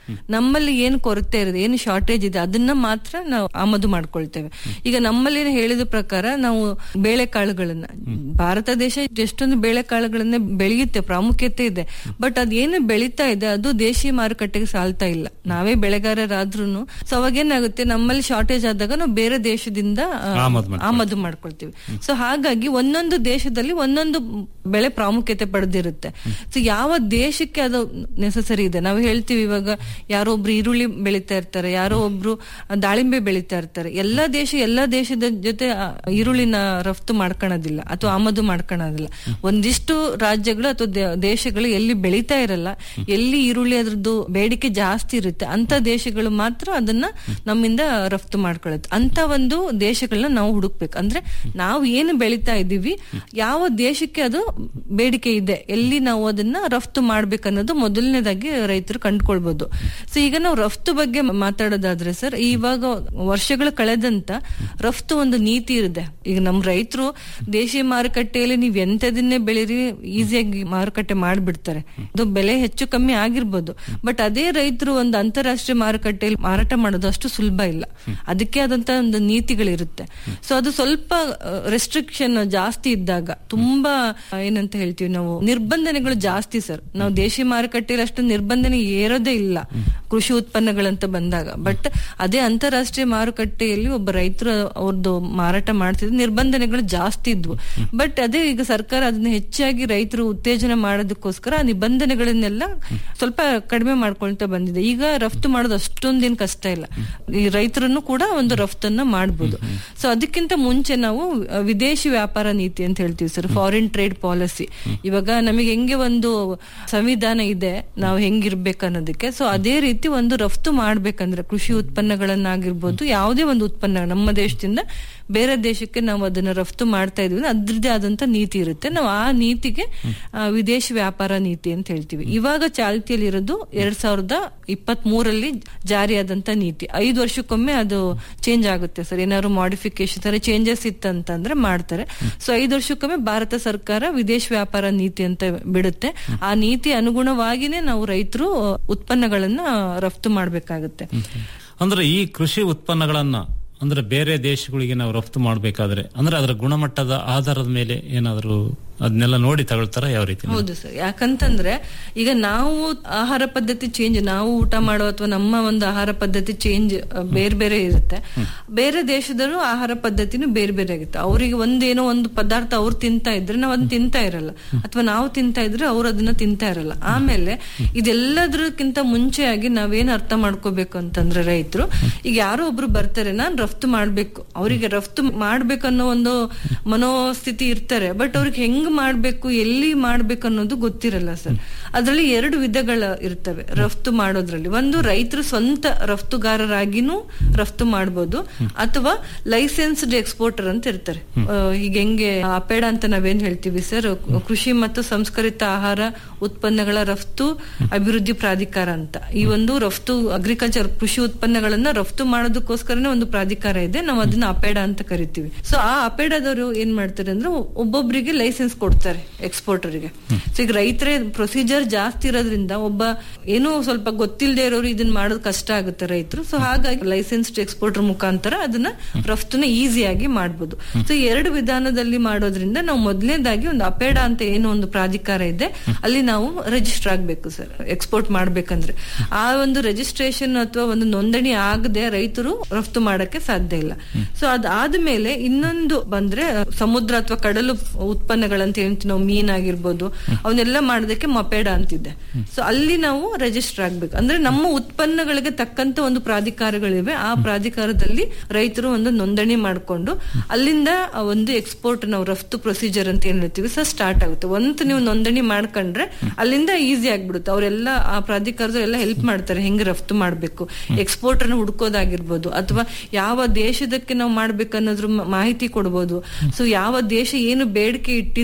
ನಮ್ಮಲ್ಲಿ ಏನು ಕೊರತೆ ಇರುತ್ತೆ ಏನು ಶಾರ್ಟೇಜ್ ಇದೆ ಅದನ್ನ ಮಾತ್ರ ನಾವು ಆಮದು ಮಾಡ್ಕೊಳ್ತೇವೆ ಈಗ ನಮ್ಮಲ್ಲಿ ಏನು ಹೇಳಿದ ಪ್ರಕಾರ ನಾವು ಬೇಳೆಕಾಳುಗಳನ್ನ ಭಾರತ ದೇಶ ಎಷ್ಟೊಂದು ಬೇಳೆಕಾಳುಗಳನ್ನ ಬೆಳೆಯುತ್ತೆ ಪ್ರಾಮುಖ್ಯತೆ ಇದೆ ಬಟ್ ಅದೇನು ಬೆಳೀತಾ ಇದೆ ಅದು ದೇಶಿ ಮಾರುಕಟ್ಟೆಗೆ ಸಾಲ್ತಾ ಇಲ್ಲ ನಾವೇ ಬೆಳೆಗಾರರಾದ್ರೂ ಸೊ ಅವಾಗ ಏನಾಗುತ್ತೆ ನಮ್ಮಲ್ಲಿ ಶಾರ್ಟೇಜ್ ಆದಾಗ ನಾವು ಬೇರೆ ದೇಶದಿಂದ ಆ, ಆಮದು ಮಾಡ್ಕೊಳ್ತೀವಿ. ಆಮದು ಮಾಡ್ಕೊಳ್ತೀವಿ ಸೊ ಹಾಗಾಗಿ ಒಂದೊಂದು ದೇಶದಲ್ಲಿ ಒಂದೊಂದು ಬೆಳೆ ಪ್ರಾಮುಖ್ಯತೆ ಪಡೆದಿರುತ್ತೆ ಸೊ ಯಾವ ದೇಶಕ್ಕೆ ಅದು ನೆಸಸರಿ ಇದೆ ನಾವು ಹೇಳ್ತೀವಿ ಇವಾಗ ಯಾರೋ ಒಬ್ರು ಈರುಳ್ಳಿ ಬೆಳೀತಾ ಇರ್ತಾರೆ ಯಾರೋ ಒಬ್ರು ದಾಳಿಂಬೆ ಬೆಳೀತಾ ಇರ್ತಾರೆ ಎಲ್ಲಾ ದೇಶ ಎಲ್ಲಾ ದೇಶದ ಜೊತೆ ಆ ಈರುಳ್ಳಿನ ರಫ್ತು ಮಾಡ್ಕೊಳೋದಿಲ್ಲ ಅಥವಾ ಆಮದು ಮಾಡ್ಕೊಳೋದಿಲ್ಲ ಒಂದಿಷ್ಟು ರಾಜ್ಯಗಳು ಅಥವಾ ದೇ- ದೇಶಗಳು ಎಲ್ಲಿ ಬೆಳೀತಾ ಇರಲ್ಲ ಎಲ್ಲಿ ಈರುಳ್ಳಿ ಅದ್ರದ್ದು ಬೇಡಿಕೆ ಜಾಸ್ತಿ ಇರುತ್ತೆ ಅಂತ ದೇಶಗಳು ಮಾತ್ರ ಅದನ್ನ ನಮ್ಮಿಂದ ರಫ್ತು ಮಾಡ್ಕೊಳ್ಳುತ್ತೆ ಅಂತ ಒಂದು ದೇಶಗಳನ್ನ ನಾವು ಹುಡುಕ್ಬೇಕು ಅಂದ್ರೆ ನಾವು ಏನು ಬೆಳೀತಾ ಇದ್ದೀವಿ ಯಾವ ದೇಶಕ್ಕೆ ಅದು ಬೇಡಿಕೆ ಇದೆ ಎಲ್ಲಿ ನಾವು ಅದನ್ನ ರಫ್ತು ಮಾಡ್ಬೇಕನ್ನೋದು ಮೊದಲನೇದಾಗಿ ರೈತರು ಕಂಡುಕೊಳ್ಬಹುದು ಸೊ ಈಗ ನಾವು ರಫ್ತು ಬಗ್ಗೆ ಮಾತಾಡೋದಾದ್ರೆ ಸರ್ ಇವಾಗ ವರ್ಷಗಳು ಕಳೆದಂತ ರಫ್ತು ಒಂದು ನೀತಿ ಇದೆ ಈಗ ನಮ್ ರೈತರು ದೇಶೀಯ ಮಾರುಕಟ್ಟೆಯಲ್ಲಿ ನೀವ್ ಎಂತದನ್ನೇ ಬೆಳೀರಿ ಈಸಿಯಾಗಿ ಮಾರುಕಟ್ಟೆ ಮಾಡ್ಬಿಡ್ತಾರೆ ಅದು ಬೆಲೆ ಹೆಚ್ಚು ಕಮ್ಮಿ ಆಗಿರ್ಬೋದು ಬಟ್ ಅದೇ ರೈತರು ಒಂದು ಅಂತಾರಾಷ್ಟ್ರೀಯ ಮಾರುಕಟ್ಟೆಯಲ್ಲಿ ಮಾರಾಟ ಮಾಡೋದು ಅಷ್ಟು ಸುಲಭ ಇಲ್ಲ ಅದಕ್ಕೆ ಆದಂತ ಒಂದು ನೀತಿಗಳಿರುತ್ತೆ ಸೊ ಅದು ಸ್ವಲ್ಪ ರೆಸ್ಟ್ರಿಕ್ಷನ್ ಜಾಸ್ತಿ ಇದ್ದಾಗ ತುಂಬಾ ಆ, ಏನಂತ ಹೇಳ್ತೀವಿ ನಾವು ನಿರ್ಬಂಧನೆಗಳು ಜಾಸ್ತಿ ಸರ್ ನಾವು ದೇಶಿ ಮಾರುಕಟ್ಟೆಯಲ್ಲಿ ಅಷ್ಟು ನಿರ್ಬಂಧನೆ ಏರೋದೇ ಇಲ್ಲ ಕೃಷಿ ಉತ್ಪನ್ನಗಳಂತ ಬಂದಾಗ ಬಟ್ ಅದೇ ಅಂತಾರಾಷ್ಟ್ರೀಯ ಮಾರುಕಟ್ಟೆಯಲ್ಲಿ ಒಬ್ಬ ರೈತರು ಅವ್ರದ್ದು ಮಾರಾಟ ಮಾಡ್ತಿದ್ರು ನಿರ್ಬಂಧನೆಗಳು ಜಾಸ್ತಿ ಇದ್ವು ಬಟ್ ಅದೇ ಈಗ ಸರ್ಕಾರ ಅದನ್ನ ಹೆಚ್ಚಾಗಿ ರೈತರು ಉತ್ತೇಜನ ಮಾಡೋದಕ್ಕೋಸ್ಕರ ಆ ನಿಬಂಧನೆಗಳನ್ನೆಲ್ಲ ಸ್ವಲ್ಪ ಕಡಿಮೆ ಮಾಡ್ಕೊಳ್ತಾ ಬಂದಿದೆ ಈಗ ರಫ್ತು ಮಾಡೋದು ಅಷ್ಟೊಂದೇನ್ ಕಷ್ಟ ಇಲ್ಲ ಈ ರೈತರನ್ನು ಕೂಡ ಒಂದು ರಫ್ತನ್ನ ಮಾಡ್ಬೋದು ಸೊ ಅದಕ್ಕಿಂತ ಮುಂಚೆ ನಾವು ಅಹ್, ವಿದೇಶಿ ವ್ಯಾಪಾರ ನೀತಿ ಅಂತ ಹೇಳ್ತೀವಿ ಸರ್ ಫಾರಿನ್ ಟ್ರೇಡ್ ಪಾಲಿಸಿ ಇವಾಗ ನಮಗೆ ಹೆಂಗೆ ಒಂದು ಸಂವಿಧಾನ ಇದೆ ನಾವು ಹೆಂಗಿರ್ಬೇಕು ಅನ್ನೋದಕ್ಕೆ ಸೊ ಅದೇ ರೀತಿ ಒಂದು ರಫ್ತು ಮಾಡ್ಬೇಕಂದ್ರೆ ಕೃಷಿ ಉತ್ಪನ್ನಗಳನ್ನಾಗಿರ್ಬೋದು ಯಾವುದೇ ಒಂದು ಉತ್ಪನ್ನ ನಮ್ಮ ದೇಶದಿಂದ ಬೇರೆ ದೇಶಕ್ಕೆ ನಾವು ಅದನ್ನ ರಫ್ತು ಮಾಡ್ತಾ ಇದೀವಿ ಅದ್ರದ್ದೇ ಆದಂತ ನೀತಿ ಇರುತ್ತೆ ನಾವು ಆ ನೀತಿಗೆ ಆ, ವಿದೇಶಿ ವ್ಯಾಪಾರ ನೀತಿ ಅಂತ ಹೇಳ್ತೀವಿ ಇವಾಗ ಚಾಲ್ತಿಯಲ್ಲಿ ಇರೋದು ಎರಡ್ ಸಾವಿರದ ಇಪ್ಪತ್ತ್ ಮೂರಲ್ಲಿ ಜಾರಿಯಾದಂತ ನೀತಿ ಐದು ವರ್ಷಕ್ಕೊಮ್ಮೆ ಅದು ಚೇಂಜ್ ಆಗುತ್ತೆ ಸರ್ ಏನಾದ್ರು ಮಾಡಿಫಿಕೇಶನ್ ತರ ಚೇಂಜಸ್ ಇತ್ತಂತಂದ್ರೆ ಮಾಡ್ತಾರೆ ಸೊ ಐದು ವರ್ಷಕ್ಕೊಮ್ಮೆ ಭಾರತ ಸರ್ಕಾರ ವಿದೇಶ ವ್ಯಾಪಾರ ನೀತಿ ಅಂತ ಬಿಡುತ್ತೆ ಆ ನೀತಿ ಅನುಗುಣವಾಗಿನೇ ನಾವು ರೈತರು ಉತ್ಪನ್ನಗಳನ್ನ ರಫ್ತು ಮಾಡ್ಬೇಕಾಗುತ್ತೆ ಅಂದ್ರೆ ಈ ಕೃಷಿ ಉತ್ಪನ್ನಗಳನ್ನ ಅಂದ್ರೆ ಬೇರೆ ದೇಶಗಳಿಗೆ ನಾವು ರಫ್ತು ಮಾಡಬೇಕಾದ್ರೆ ಅಂದ್ರೆ ಅದರ ಗುಣಮಟ್ಟದ ಆಧಾರದ ಮೇಲೆ ಏನಾದರೂ ಅದನ್ನೆಲ್ಲ ನೋಡಿ ತಗೊಳ್ತಾರ ಯಾವ ರೀತಿ ಹೌದು ಸರ್ ಯಾಕಂತಂದ್ರೆ ಈಗ ನಾವು ಆಹಾರ ಪದ್ಧತಿ ಚೇಂಜ್ ನಾವು ಊಟ ಮಾಡೋ ಅಥವಾ ನಮ್ಮ ಒಂದು ಆಹಾರ ಪದ್ಧತಿ ಚೇಂಜ್ ಬೇರೆ ಬೇರೆ ಇರುತ್ತೆ ಬೇರೆ ದೇಶದಲ್ಲೂ ಆಹಾರ ಪದ್ಧತಿನೂ ಬೇರೆ ಬೇರೆ ಆಗುತ್ತೆ ಅವರಿಗೆ ಒಂದೇನೋ ಒಂದು ಪದಾರ್ಥ ಅವ್ರು ತಿಂತಾ ಇದ್ರೆ ನಾವು ಅದನ್ನ ತಿಂತಾ ಇರಲ್ಲ ಅಥವಾ ನಾವು ತಿಂತಾ ಇದ್ರೆ ಅವ್ರು ಅದನ್ನ ತಿಂತಾ ಇರಲ್ಲ ಆಮೇಲೆ ಇದೆಲ್ಲದಕ್ಕಿಂತ ಮುಂಚೆಯಾಗಿ ನಾವೇನ್ ಅರ್ಥ ಮಾಡ್ಕೋಬೇಕು ಅಂತಂದ್ರೆ ರೈತರು ಈಗ ಯಾರೋ ಒಬ್ರು ಬರ್ತಾರೆ ನಾನ್ ರಫ್ತು ಮಾಡ್ಬೇಕು ಅವರಿಗೆ ರಫ್ತು ಮಾಡ್ಬೇಕು ಅನ್ನೋ ಒಂದು ಮನೋಸ್ಥಿತಿ ಇರ್ತಾರೆ ಬಟ್ ಅವ್ರಿಗೆ ಹೆಂಗ್ ಮಾಡ್ಬೇಕು ಎಲ್ಲಿ ಮಾಡ್ಬೇಕು ಅನ್ನೋದು ಗೊತ್ತಿರಲ್ಲ ಸರ್ ಅದರಲ್ಲಿ ಎರಡು ವಿಧಗಳ ಇರ್ತವೆ ರಫ್ತು ಮಾಡೋದ್ರಲ್ಲಿ ಒಂದು ರೈತರು ಸ್ವಂತ ರಫ್ತುಗಾರರಾಗಿನೂ ರಫ್ತು ಮಾಡ್ಬೋದು ಅಥವಾ ಲೈಸೆನ್ಸ್ಡ್ ಎಕ್ಸ್ಪೋರ್ಟರ್ ಅಂತ ಇರ್ತಾರೆ ಆ, ಈಗ ಹೆಂಗೆ ಅಪೇಡ ಅಂತ ನಾವೇನ್ ಹೇಳ್ತೀವಿ ಸರ್ ಕೃಷಿ ಮತ್ತು ಸಂಸ್ಕರಿತ ಆಹಾರ ಉತ್ಪನ್ನಗಳ ರಫ್ತು ಅಭಿವೃದ್ಧಿ ಪ್ರಾಧಿಕಾರ ಅಂತ ಈ ಒಂದು ರಫ್ತು ಅಗ್ರಿಕಲ್ಚರ್ ಕೃಷಿ ಉತ್ಪನ್ನಗಳನ್ನ ರಫ್ತು ಮಾಡೋದಕ್ಕೋಸ್ಕರನೇ ಒಂದು ಪ್ರಾಧಿಕಾರ ಇದೆ ನಾವು ಅದನ್ನ ಅಪೇಡ ಅಂತ ಕರಿತೀವಿ ಸೊ ಆ ಅಪೇಡದವರು ಏನ್ ಮಾಡ್ತಾರೆ ಅಂದ್ರೆ ಒಬ್ಬೊಬ್ಬರಿಗೆ ಲೈಸೆನ್ಸ್ ಕೊಡ್ತಾರೆ ಎಕ್ಸ್ಪೋರ್ಟರ್ಗೆ ಸೊ ಈಗ ರೈತರ ಪ್ರೊಸೀಜರ್ ಜಾಸ್ತಿ ಇರೋದ್ರಿಂದ ಒಬ್ಬ ಏನೋ ಸ್ವಲ್ಪ ಗೊತ್ತಿಲ್ಲದೆ ಇರೋರು ಇದನ್ನ ಮಾಡೋದು ಕಷ್ಟ ಆಗುತ್ತೆ ರೈತರು ಸೊ ಹಾಗಾಗಿ ಲೈಸೆನ್ಸ್ಡ್ ಎಕ್ಸ್ಪೋರ್ಟರ್ ಮುಖಾಂತರ ಅದನ್ನ ರಫ್ತುನ ಈಸಿಯಾಗಿ ಮಾಡ್ಬೋದು ಸೊ ಎರಡು ವಿಧಾನದಲ್ಲಿ ಮಾಡೋದ್ರಿಂದ ನಾವು ಮೊದಲನೇದಾಗಿ ಒಂದು ಅಪೇಡ ಅಂತ ಏನೋ ಒಂದು ಪ್ರಾಧಿಕಾರ ಇದೆ ಅಲ್ಲಿ ನಾವು ರಿಜಿಸ್ಟರ್ ಆಗ್ಬೇಕು ಸರ್ ಎಕ್ಸ್ಪೋರ್ಟ್ ಮಾಡ್ಬೇಕಂದ್ರೆ ಆ ಒಂದು ರಿಜಿಸ್ಟ್ರೇಷನ್ ಅಥವಾ ಒಂದು ನೋಂದಣಿ ಆಗದೆ ರೈತರು ರಫ್ತು ಮಾಡಕ್ಕೆ ಸಾಧ್ಯ ಇಲ್ಲ ಸೊ ಅದಾದ್ಮೇಲೆ ಇನ್ನೊಂದು ಬಂದ್ರೆ ಸಮುದ್ರ ಅಥವಾ ಕಡಲು ಉತ್ಪನ್ನಗಳಂತ ಹೇಳ್ತೀವಿ ನಾವು ಮೀನಾಗಿರ್ಬೋದು ಅವನ್ನೆಲ್ಲ ಮಾಡೋದಕ್ಕೆ ಮಪೇಡ ಅಂತಿದೆ ಸೊ ಅಲ್ಲಿ ನಾವು ರಿಜಿಸ್ಟರ್ ಆಗ್ಬೇಕು ಅಂದ್ರೆ ನಮ್ಮ ಉತ್ಪನ್ನಗಳಿಗೆ ತಕ್ಕಂತ ಒಂದು ಪ್ರಾಧಿಕಾರಗಳಿವೆ ಆ ಪ್ರಾಧಿಕಾರದಲ್ಲಿ ರೈತರು ಒಂದು ನೋಂದಣಿ ಮಾಡ್ಕೊಂಡು ಅಲ್ಲಿಂದ ಆ ಒಂದು ಎಕ್ಸ್ಪೋರ್ಟ್ ನಾವು ರಫ್ತು ಪ್ರೊಸೀಜರ್ ಅಂತ ಏನ್ ಹೇಳ್ತೀವಿ ಸರ್ ಸ್ಟಾರ್ಟ್ ಆಗುತ್ತೆ ಒಂದ್ ನೀವು ನೋಂದಣಿ ಮಾಡ್ಕೊಂಡ್ರೆ ಅಲ್ಲಿಂದ ಈಸಿ ಆಗ್ಬಿಡುತ್ತೆ ಅವರೆಲ್ಲ ಆ ಪ್ರಾಧಿಕಾರದವ್ರು ಎಲ್ಲ ಹೆಲ್ಪ್ ಮಾಡ್ತಾರೆ ಹೆಂಗ್ ರಫ್ತು ಮಾಡ್ಬೇಕು ಎಕ್ಸ್ಪೋರ್ಟ್ ಅನ್ನು ಹುಡ್ಕೋದಾಗಿರ್ಬೋದು ಅಥವಾ ಯಾವ ದೇಶದಕ್ಕೆ ನಾವು ಮಾಡ್ಬೇಕು ಅನ್ನೋದ್ರ ಮ- ಮಾಹಿತಿ ಕೊಡ್ಬೋದು ಸೊ ಯಾವ ದೇಶ ಏನು ಬೇಡಿಕೆ ಇಟ್ಟಿದೆ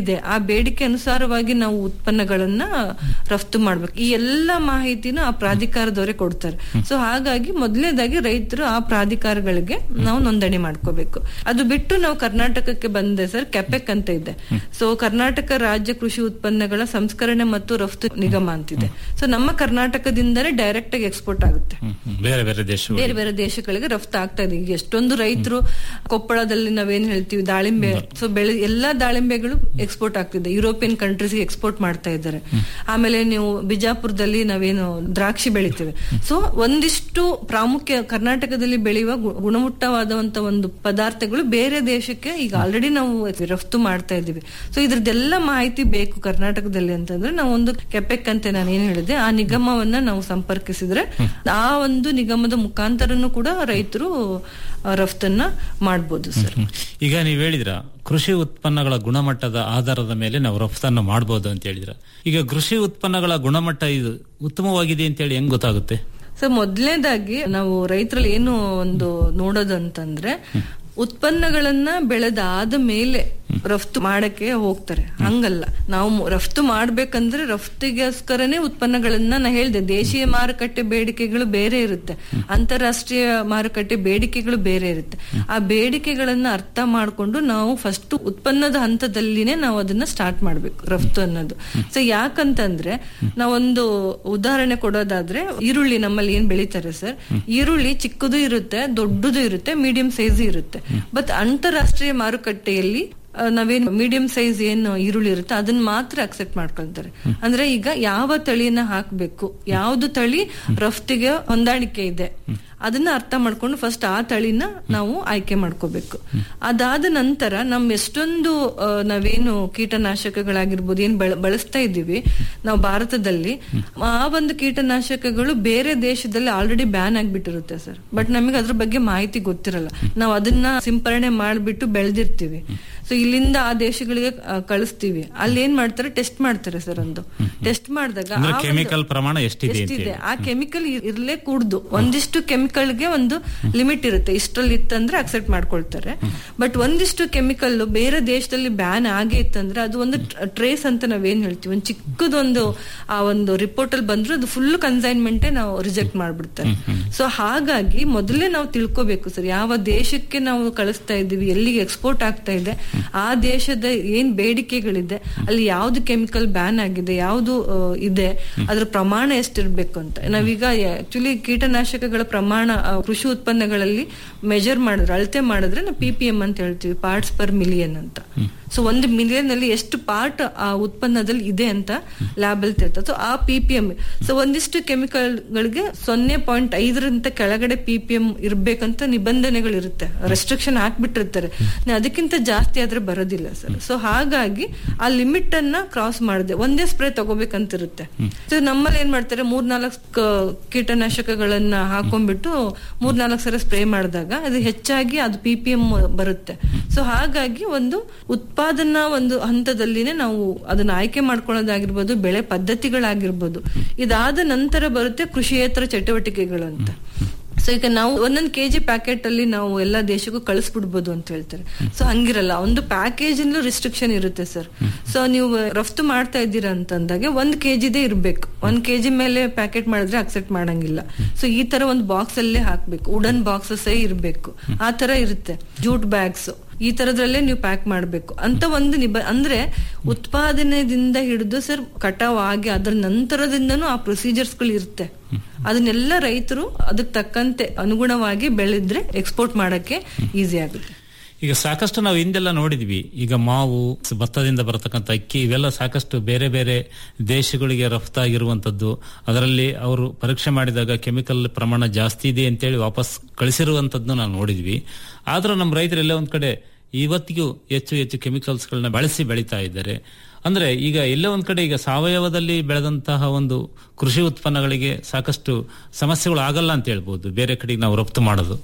ಇದೆ ಆ ಬೇಡಿಕೆ ಅನುಸಾರವಾಗಿ ನಾವು ಉತ್ಪನ್ನಗಳನ್ನ ರಫ್ತು ಮಾಡ್ಬೇಕು ಈ ಎಲ್ಲಾ ಮಾಹಿತಿನ ಆ ಪ್ರಾಧಿಕಾರದವರೇ ಕೊಡ್ತಾರೆ ಸೊ ಹಾಗಾಗಿ ಮೊದಲನೇದಾಗಿ ರೈತರು ಆ ಪ್ರಾಧಿಕಾರಗಳಿಗೆ ನಾವು ನೋಂದಣಿ ಮಾಡ್ಕೋಬೇಕು ಅದು ಬಿಟ್ಟು ನಾವು ಕರ್ನಾಟಕಕ್ಕೆ ಬಂದೆ ಸರ್ ಕೆಪೆಕ್ ಅಂತ ಇದೆ ಸೊ ಕರ್ನಾಟಕ ರಾಜ್ಯ ಕೃಷಿ ಉತ್ಪನ್ನಗಳ ಸಂಸ್ಕರಣೆ ಮತ್ತು ರಫ್ತು ನಿಗಮ ಅಂತಿದೆ ಸೊ ನಮ್ಮ ಕರ್ನಾಟಕದಿಂದಲೇ ಡೈರೆಕ್ಟ್ ಆಗಿ ಎಕ್ಸ್ಪೋರ್ಟ್ ಆಗುತ್ತೆ ಬೇರೆ ಬೇರೆ ದೇಶಗಳು ಬೇರೆ ಬೇರೆ ದೇಶಗಳಿಗೆ ರಫ್ತು ಆಗ್ತಾ ಇದೆ ಈಗ ಎಷ್ಟೊಂದು ರೈತರು ಕೊಪ್ಪಳದಲ್ಲಿ ನಾವೇನ್ ಹೇಳ್ತೀವಿ ದಾಳಿಂಬೆ ಸೊ ಬೆಳೆ ಎಲ್ಲಾ ದಾಳಿಂಬೆಗಳು ಎಕ್ಸ್ಪೋರ್ಟ್ ಆಗ್ತಿದೆ ಯುರೋಪಿಯನ್ ಕಂಟ್ರೀಸ್ ಎಕ್ಸ್ಪೋರ್ಟ್ ಮಾಡ್ತಾ ಇದ್ದಾರೆ ಆಮೇಲೆ ನೀವು ಬಿಜಾಪುರದಲ್ಲಿ ನಾವೇನು ದ್ರಾಕ್ಷಿ ಬೆಳಿತೇವೆ ಸೊ ಒಂದಿಷ್ಟು ಪ್ರಾಮುಖ್ಯ ಕರ್ನಾಟಕದಲ್ಲಿ ಬೆಳೆಯುವ ಗು- ಗುಣಮಟ್ಟವಾದಂತ ಒಂದು ಪದಾರ್ಥಗಳು ಬೇರೆ ದೇಶಕ್ಕೆ ಈಗ ಆಲ್ರೆಡಿ ನಾವು ರಫ್ತು ಮಾಡ್ತಾ ಇದೀವಿ ಸೊ ಇದ್ರದ್ದೆಲ್ಲ ಮಾಹಿತಿ ಬೇಕು ಕರ್ನಾಟಕದಲ್ಲಿ ಅಂತಂದ್ರೆ ನಾವು ಒಂದು ಕೆಪೆಕ್ ಅಂತ ನಾನು ಏನ್ ಹೇಳಿದೆ ಆ ನಿಗಮವನ್ನ ನಾವು ಸಂಪರ್ಕಿಸಿದ್ರೆ ಆ ಒಂದು ನಿಗಮದ ಮುಖಾಂತರನು ಕೂಡ ರೈತರು ಆ, ರಫ್ತನ್ನ ಮಾಡ್ಬೋದು ಸರ್ ಈಗ ನೀವು ಹೇಳಿದ್ರ ಕೃಷಿ ಉತ್ಪನ್ನಗಳ ಗುಣಮಟ್ಟದ ಆಧಾರದ ಮೇಲೆ ನಾವು ರಫ್ತನ್ನು ಮಾಡಬಹುದು ಅಂತ ಹೇಳಿದ್ರ ಈಗ ಕೃಷಿ ಉತ್ಪನ್ನಗಳ ಗುಣಮಟ್ಟ ಇದು ಉತ್ತಮವಾಗಿದೆ ಅಂತ ಹೇಳಿ ಹೆಂಗ್ ಗೊತ್ತಾಗುತ್ತೆ ಸೊ ಮೊದಲನೇದಾಗಿ ನಾವು ರೈತರಲ್ಲಿ ಏನು ಒಂದು ನೋಡೋದು ಅಂತಂದ್ರೆ ಉತ್ಪನ್ನಗಳನ್ನ ಬೆಳೆದಾದ ಮೇಲೆ ರಫ್ತು ಮಾಡಕ್ಕೆ ಹೋಗ್ತಾರೆ ಹಂಗಲ್ಲ ನಾವು ಮು- ರಫ್ತು ಮಾಡ್ಬೇಕಂದ್ರೆ ರಫ್ತಿಗೋಸ್ಕರನೇ ಉತ್ಪನ್ನಗಳನ್ನ ನಾ ಹೇಳ್ದೆ ದೇಶೀಯ ಮಾರುಕಟ್ಟೆ ಬೇಡಿಕೆಗಳು ಬೇರೆ ಇರುತ್ತೆ ಅಂತಾರಾಷ್ಟ್ರೀಯ ಮಾರುಕಟ್ಟೆ ಬೇಡಿಕೆಗಳು ಬೇರೆ ಇರುತ್ತೆ ಆ ಬೇಡಿಕೆಗಳನ್ನ ಅರ್ಥ ಮಾಡ್ಕೊಂಡು ನಾವು ಫಸ್ಟ್ ಉತ್ಪನ್ನದ ಹಂತದಲ್ಲಿನೇ ನಾವು ಅದನ್ನ ಸ್ಟಾರ್ಟ್ ಮಾಡ್ಬೇಕು ರಫ್ತು ಅನ್ನೋದು ಸೊ ಯಾಕಂತಂದ್ರೆ ನಾವೊಂದು ಉದಾಹರಣೆ ಕೊಡೋದಾದ್ರೆ ಈರುಳ್ಳಿ ನಮ್ಮಲ್ಲಿ ಏನ್ ಬೆಳಿತಾರೆ ಸರ್ ಈರುಳ್ಳಿ ಚಿಕ್ಕದು ಇರುತ್ತೆ ದೊಡ್ಡದು ಇರುತ್ತೆ ಮೀಡಿಯಂ ಸೈಜ್ ಇರುತ್ತೆ ಬಟ್ ಅಂತಾರಾಷ್ಟ್ರೀಯ ಮಾರುಕಟ್ಟೆಯಲ್ಲಿ ಆ, ನಾವೇನು ಮೀಡಿಯಂ ಸೈಜ್ ಏನು ಈರುಳ್ಳಿ ಇರುತ್ತೆ ಅದನ್ನ ಮಾತ್ರ ಅಕ್ಸೆಪ್ಟ್ ಮಾಡ್ಕೊಳ್ತಾರೆ ಅಂದ್ರೆ ಈಗ ಯಾವ ತಳಿಯನ್ನ ಹಾಕ್ಬೇಕು ಯಾವ್ದು ತಳಿ ರಫ್ತಿಗೆ ಹೊಂದಾಣಿಕೆ ಇದೆ ಅದನ್ನ ಅರ್ಥ ಮಾಡ್ಕೊಂಡು ಫಸ್ಟ್ ಆ ತಳಿನ ನಾವು ಆಯ್ಕೆ ಮಾಡ್ಕೋಬೇಕು ಅದಾದ ನಂತರ ನಮ್ ಎಷ್ಟೊಂದು ಆ, ನಾವೇನು ಕೀಟನಾಶಕಗಳಾಗಿರ್ಬೋದು ಏನ್ ಬಳ- ಬಳಸ್ತಾ ಇದ್ದೀವಿ ನಾವು ಭಾರತದಲ್ಲಿ ಆ ಒಂದು ಕೀಟನಾಶಕಗಳು ಬೇರೆ ದೇಶದಲ್ಲಿ ಆಲ್ರೆಡಿ ಬ್ಯಾನ್ ಆಗ್ಬಿಟ್ಟಿರುತ್ತೆ ಸರ್ ಬಟ್ ನಮಗೆ ಅದ್ರ ಬಗ್ಗೆ ಮಾಹಿತಿ ಗೊತ್ತಿರಲ್ಲ ನಾವು ಅದನ್ನ ಸಿಂಪರಣೆ ಮಾಡ್ಬಿಟ್ಟು ಬೆಳೆದಿರ್ತೀವಿ ಸೊ ಇಲ್ಲಿಂದ ಆ ದೇಶಗಳಿಗೆ ಆ, ಕಳಿಸ್ತೀವಿ ಅಲ್ಲಿ ಏನ್ ಮಾಡ್ತಾರೆ ಟೆಸ್ಟ್ ಮಾಡ್ತಾರೆ ಸರ್ ಒಂದು ಟೆಸ್ಟ್ ಮಾಡಿದಾಗ ಅಂದ್ರೆ ಕೆಮಿಕಲ್ ಪ್ರಮಾಣ ಎಷ್ಟಿದೆ ಅಂತ ಎಷ್ಟಿದೆ ಹೇಳಿ ಆ ಕೆಮಿಕಲ್ ಇರ್ಲೇ ಕೂಡ್ದು ಒಂದಿಷ್ಟು ಕೆಮಿಕಲ್ಗೆ ಒಂದು ಲಿಮಿಟ್ ಇರುತ್ತೆ ಇಷ್ಟರಲ್ಲಿ ಇತ್ತಂದ್ರೆ ಅಕ್ಸೆಪ್ಟ್ ಮಾಡ್ಕೊಳ್ತಾರೆ ಬಟ್ ಒಂದಿಷ್ಟು ಕೆಮಿಕಲ್ ಬೇರೆ ದೇಶದಲ್ಲಿ ಬ್ಯಾನ್ ಆಗೇ ಇತ್ತಂದ್ರೆ ಅದು ಒಂದು ಟ್ರೇಸ್ ಅಂತ ನಾವೇನ್ ಹೇಳ್ತೀವಿ ಒಂದು ಚಿಕ್ಕದೊಂದು ಆ ಒಂದು ರಿಪೋರ್ಟ್ ಅಲ್ಲಿ ಬಂದ್ರೆ ಅದು ಫುಲ್ ಕನ್ಸೈನ್ಮೆಂಟ್ ನಾವು ರಿಜೆಕ್ಟ್ ಮಾಡ್ಬಿಡ್ತಾರೆ ಸೊ ಹಾಗಾಗಿ ಮೊದಲೇ ನಾವು ತಿಳ್ಕೊಬೇಕು ಸರ್ ಯಾವ ದೇಶಕ್ಕೆ ನಾವು ಕಳಿಸ್ತಾ ಇದ್ದೀವಿ ಎಲ್ಲಿಗೆ ಎಕ್ಸ್ಪೋರ್ಟ್ ಆಗ್ತಾ ಇದೆ ಆ ದೇಶದ ಏನ್ ಬೇಡಿಕೆಗಳಿದೆ ಅಲ್ಲಿ ಯಾವ್ದು ಕೆಮಿಕಲ್ ಬ್ಯಾನ್ ಆಗಿದೆ ಯಾವ್ದು ಆ, ಇದೆ ಅದ್ರ ಪ್ರಮಾಣ ಎಷ್ಟಿರ್ಬೇಕು ಅಂತ ನಾವೀಗ ಆಕ್ಚುಲಿ ಕೀಟನಾಶಕಗಳ ಪ್ರಮಾಣ ಆ, ಕೃಷಿ ಉತ್ಪನ್ನಗಳಲ್ಲಿ ಮೆಜರ್ ಮಾಡಿದ್ರೆ ಅಳತೆ ಮಾಡಿದ್ರೆ ನಾವು ಪಿ ಪಿ ಎಂ ಅಂತ ಹೇಳ್ತೀವಿ ಪಾರ್ಟ್ಸ್ ಪರ್ ಮಿಲಿಯನ್ ಅಂತ ಸೊ ಒಂದು ಮಿಲಿಯನ್ ಅಲ್ಲಿ ಎಷ್ಟು ಪಾರ್ಟ್ ಆ ಉತ್ಪನ್ನದಲ್ಲಿ ಇದೆ ಅಂತ ಲ್ಯಾಬ್ ಅಲ್ಲಿ ತಿಳ್ತದೆ ಸೊ ಆ ಪಿ ಪಿ ಎಂ ಸೊ ಒಂದಿಷ್ಟು ಕೆಮಿಕಲ್ ಗಳಿಗೆ ಸೊನ್ನೆ ಪಾಯಿಂಟ್ ಐದರಿಂದ ಕೆಳಗಡೆ ಪಿ ಪಿ ಎಂ ಇರ್ಬೇಕಂತ ನಿಬಂಧನೆಗಳಿರುತ್ತೆ ರೆಸ್ಟ್ರಿಕ್ಷನ್ ಹಾಕ್ಬಿಟ್ಟಿರ್ತಾರೆ ನೀವು ಅದಕ್ಕಿಂತ ಜಾಸ್ತಿ ಆದ್ರೆ ಬರೋದಿಲ್ಲ ಸರ್ ಸೊ ಹಾಗಾಗಿ ಆ ಲಿಮಿಟ್ ಅನ್ನ ಕ್ರಾಸ್ ಮಾಡಿದೆ ಒಂದೇ ಸ್ಪ್ರೇ ತಗೋಬೇಕಂತಿರುತ್ತೆ ಸೊ ನಮ್ಮಲ್ಲಿ ಏನ್ ಮಾಡ್ತಾರೆ ಮೂರ್ನಾಲ್ಕು ಕೀಟನಾಶಕಗಳನ್ನ ಹಾಕೊಂಡ್ಬಿಟ್ಟು ಮೂರ್ನಾಲ್ಕು ಸಲ ಸ್ಪ್ರೇ ಮಾಡಿದಾಗ ಅದು ಹೆಚ್ಚಾಗಿ ಅದು ಪಿ ಪಿ ಎಂ ಬರುತ್ತೆ ಸೊ ಹಾಗಾಗಿ ಒಂದು ಉತ್ಪಾದನಾ ಒಂದು ಹಂತದಲ್ಲಿನೇ ನಾವು ಅದನ್ನ ಆಯ್ಕೆ ಮಾಡ್ಕೊಳ್ಳೋದಾಗಿರ್ಬೋದು ಬೆಳೆ ಪದ್ಧತಿಗಳಾಗಿರ್ಬೋದು ಇದಾದ ನಂತರ ಬರುತ್ತೆ ಕೃಷಿಯೇತರ ಚಟುವಟಿಕೆಗಳು ಅಂತ ಸೊ ಈಗ ನಾವು ಒಂದೊಂದು ಕೆಜಿ ಪ್ಯಾಕೆಟ್ ಅಲ್ಲಿ ನಾವು ಎಲ್ಲ ದೇಶಕ್ಕೂ ಕಳಿಸ್ಬಿಡ್ಬೋದು ಅಂತ ಹೇಳ್ತಾರೆ ಸೊ ಹಂಗಿರಲ್ಲ ಒಂದು ಪ್ಯಾಕೇಜ್ ರಿಸ್ಟ್ರಿಕ್ಷನ್ ಇರುತ್ತೆ ಸರ್ ಸೊ ನೀವು ರಫ್ತು ಮಾಡ್ತಾ ಇದ್ದೀರಾ ಅಂತಂದಾಗ ಒಂದ್ ಕೆಜಿದೇ ಇರ್ಬೇಕು ಒಂದ್ ಕೆಜಿ ಮೇಲೆ ಪ್ಯಾಕೆಟ್ ಮಾಡಿದ್ರೆ ಅಕ್ಸೆಪ್ಟ್ ಮಾಡಂಗಿಲ್ಲ ಸೊ ಈ ತರ ಒಂದು ಬಾಕ್ಸ್ ಅಲ್ಲೇ ಹಾಕ್ಬೇಕು ವುಡನ್ ಬಾಕ್ಸಸ್ ಇರ್ಬೇಕು ಆ ತರ ಇರುತ್ತೆ ಜೂಟ್ ಬ್ಯಾಗ್ಸ್ ಈ ತರದ್ರಲ್ಲೇ ನೀವು ಪ್ಯಾಕ್ ಮಾಡ್ಬೇಕು ಅಂತ ಒಂದು ನಿಬ ಅಂದ್ರೆ ಉತ್ಪಾದನೆದಿಂದ ಹಿಡಿದು ಸರ್ ಕಟಾವ್ ಆಗಿ ಅದ್ರ ನಂತರದಿಂದನೂ ಆ ಪ್ರೊಸೀಜರ್ಸ್ ಗಳು ಇರುತ್ತೆ ಅದನ್ನೆಲ್ಲ ರೈತರು ಅದಕ್ಕೆ ತಕ್ಕಂತೆ ಅನುಗುಣವಾಗಿ ಬೆಳೆದ್ರೆ ಎಕ್ಸ್ಪೋರ್ಟ್ ಮಾಡಕ್ಕೆ ಈಸಿ ಆಗುತ್ತೆ ಈಗ ಸಾಕಷ್ಟು ನಾವು ಹಿಂದೆಲ್ಲ ನೋಡಿದ್ವಿ ಈಗ ಮಾವು ಭತ್ತದಿಂದ ಬರತಕ್ಕಂಥ ಅಕ್ಕಿ ಇವೆಲ್ಲ ಸಾಕಷ್ಟು ಬೇರೆ ಬೇರೆ ದೇಶಗಳಿಗೆ ರಫ್ತಾಗಿರುವಂತದ್ದು ಅದರಲ್ಲಿ ಅವರು ಪರೀಕ್ಷೆ ಮಾಡಿದಾಗ ಕೆಮಿಕಲ್ ಪ್ರಮಾಣ ಜಾಸ್ತಿ ಇದೆ ಅಂತೇಳಿ ವಾಪಸ್ ಕಳಿಸಿರುವಂತದ್ದು ನಾವು ನೋಡಿದ್ವಿ ಆದ್ರೂ ನಮ್ಮ ರೈತರೆಲ್ಲ ಒಂದ್ ಕಡೆ ಇವತ್ತಿಗೂ ಹೆಚ್ಚು ಹೆಚ್ಚು ಕೆಮಿಕಲ್ಸ್ ಗಳನ್ನ ಬಳಸಿ ಬೆಳೀತಾ ಇದ್ದಾರೆ ಅಂದ್ರೆ ಈಗ ಎಲ್ಲೇ ಒಂದ್ ಕಡೆ ಈಗ ಸಾವಯವದಲ್ಲಿ ಬೆಳೆದಂತಹ ಒಂದು ಕೃಷಿ ಉತ್ಪನ್ನಗಳಿಗೆ ಸಾಕಷ್ಟು ಸಮಸ್ಯೆಗಳು ಆಗಲ್ಲ ಅಂತ ಹೇಳ್ಬೋದು ಬೇರೆ ಕಡೆಗೆ ನಾವು ರಫ್ತು ಮಾಡೋದು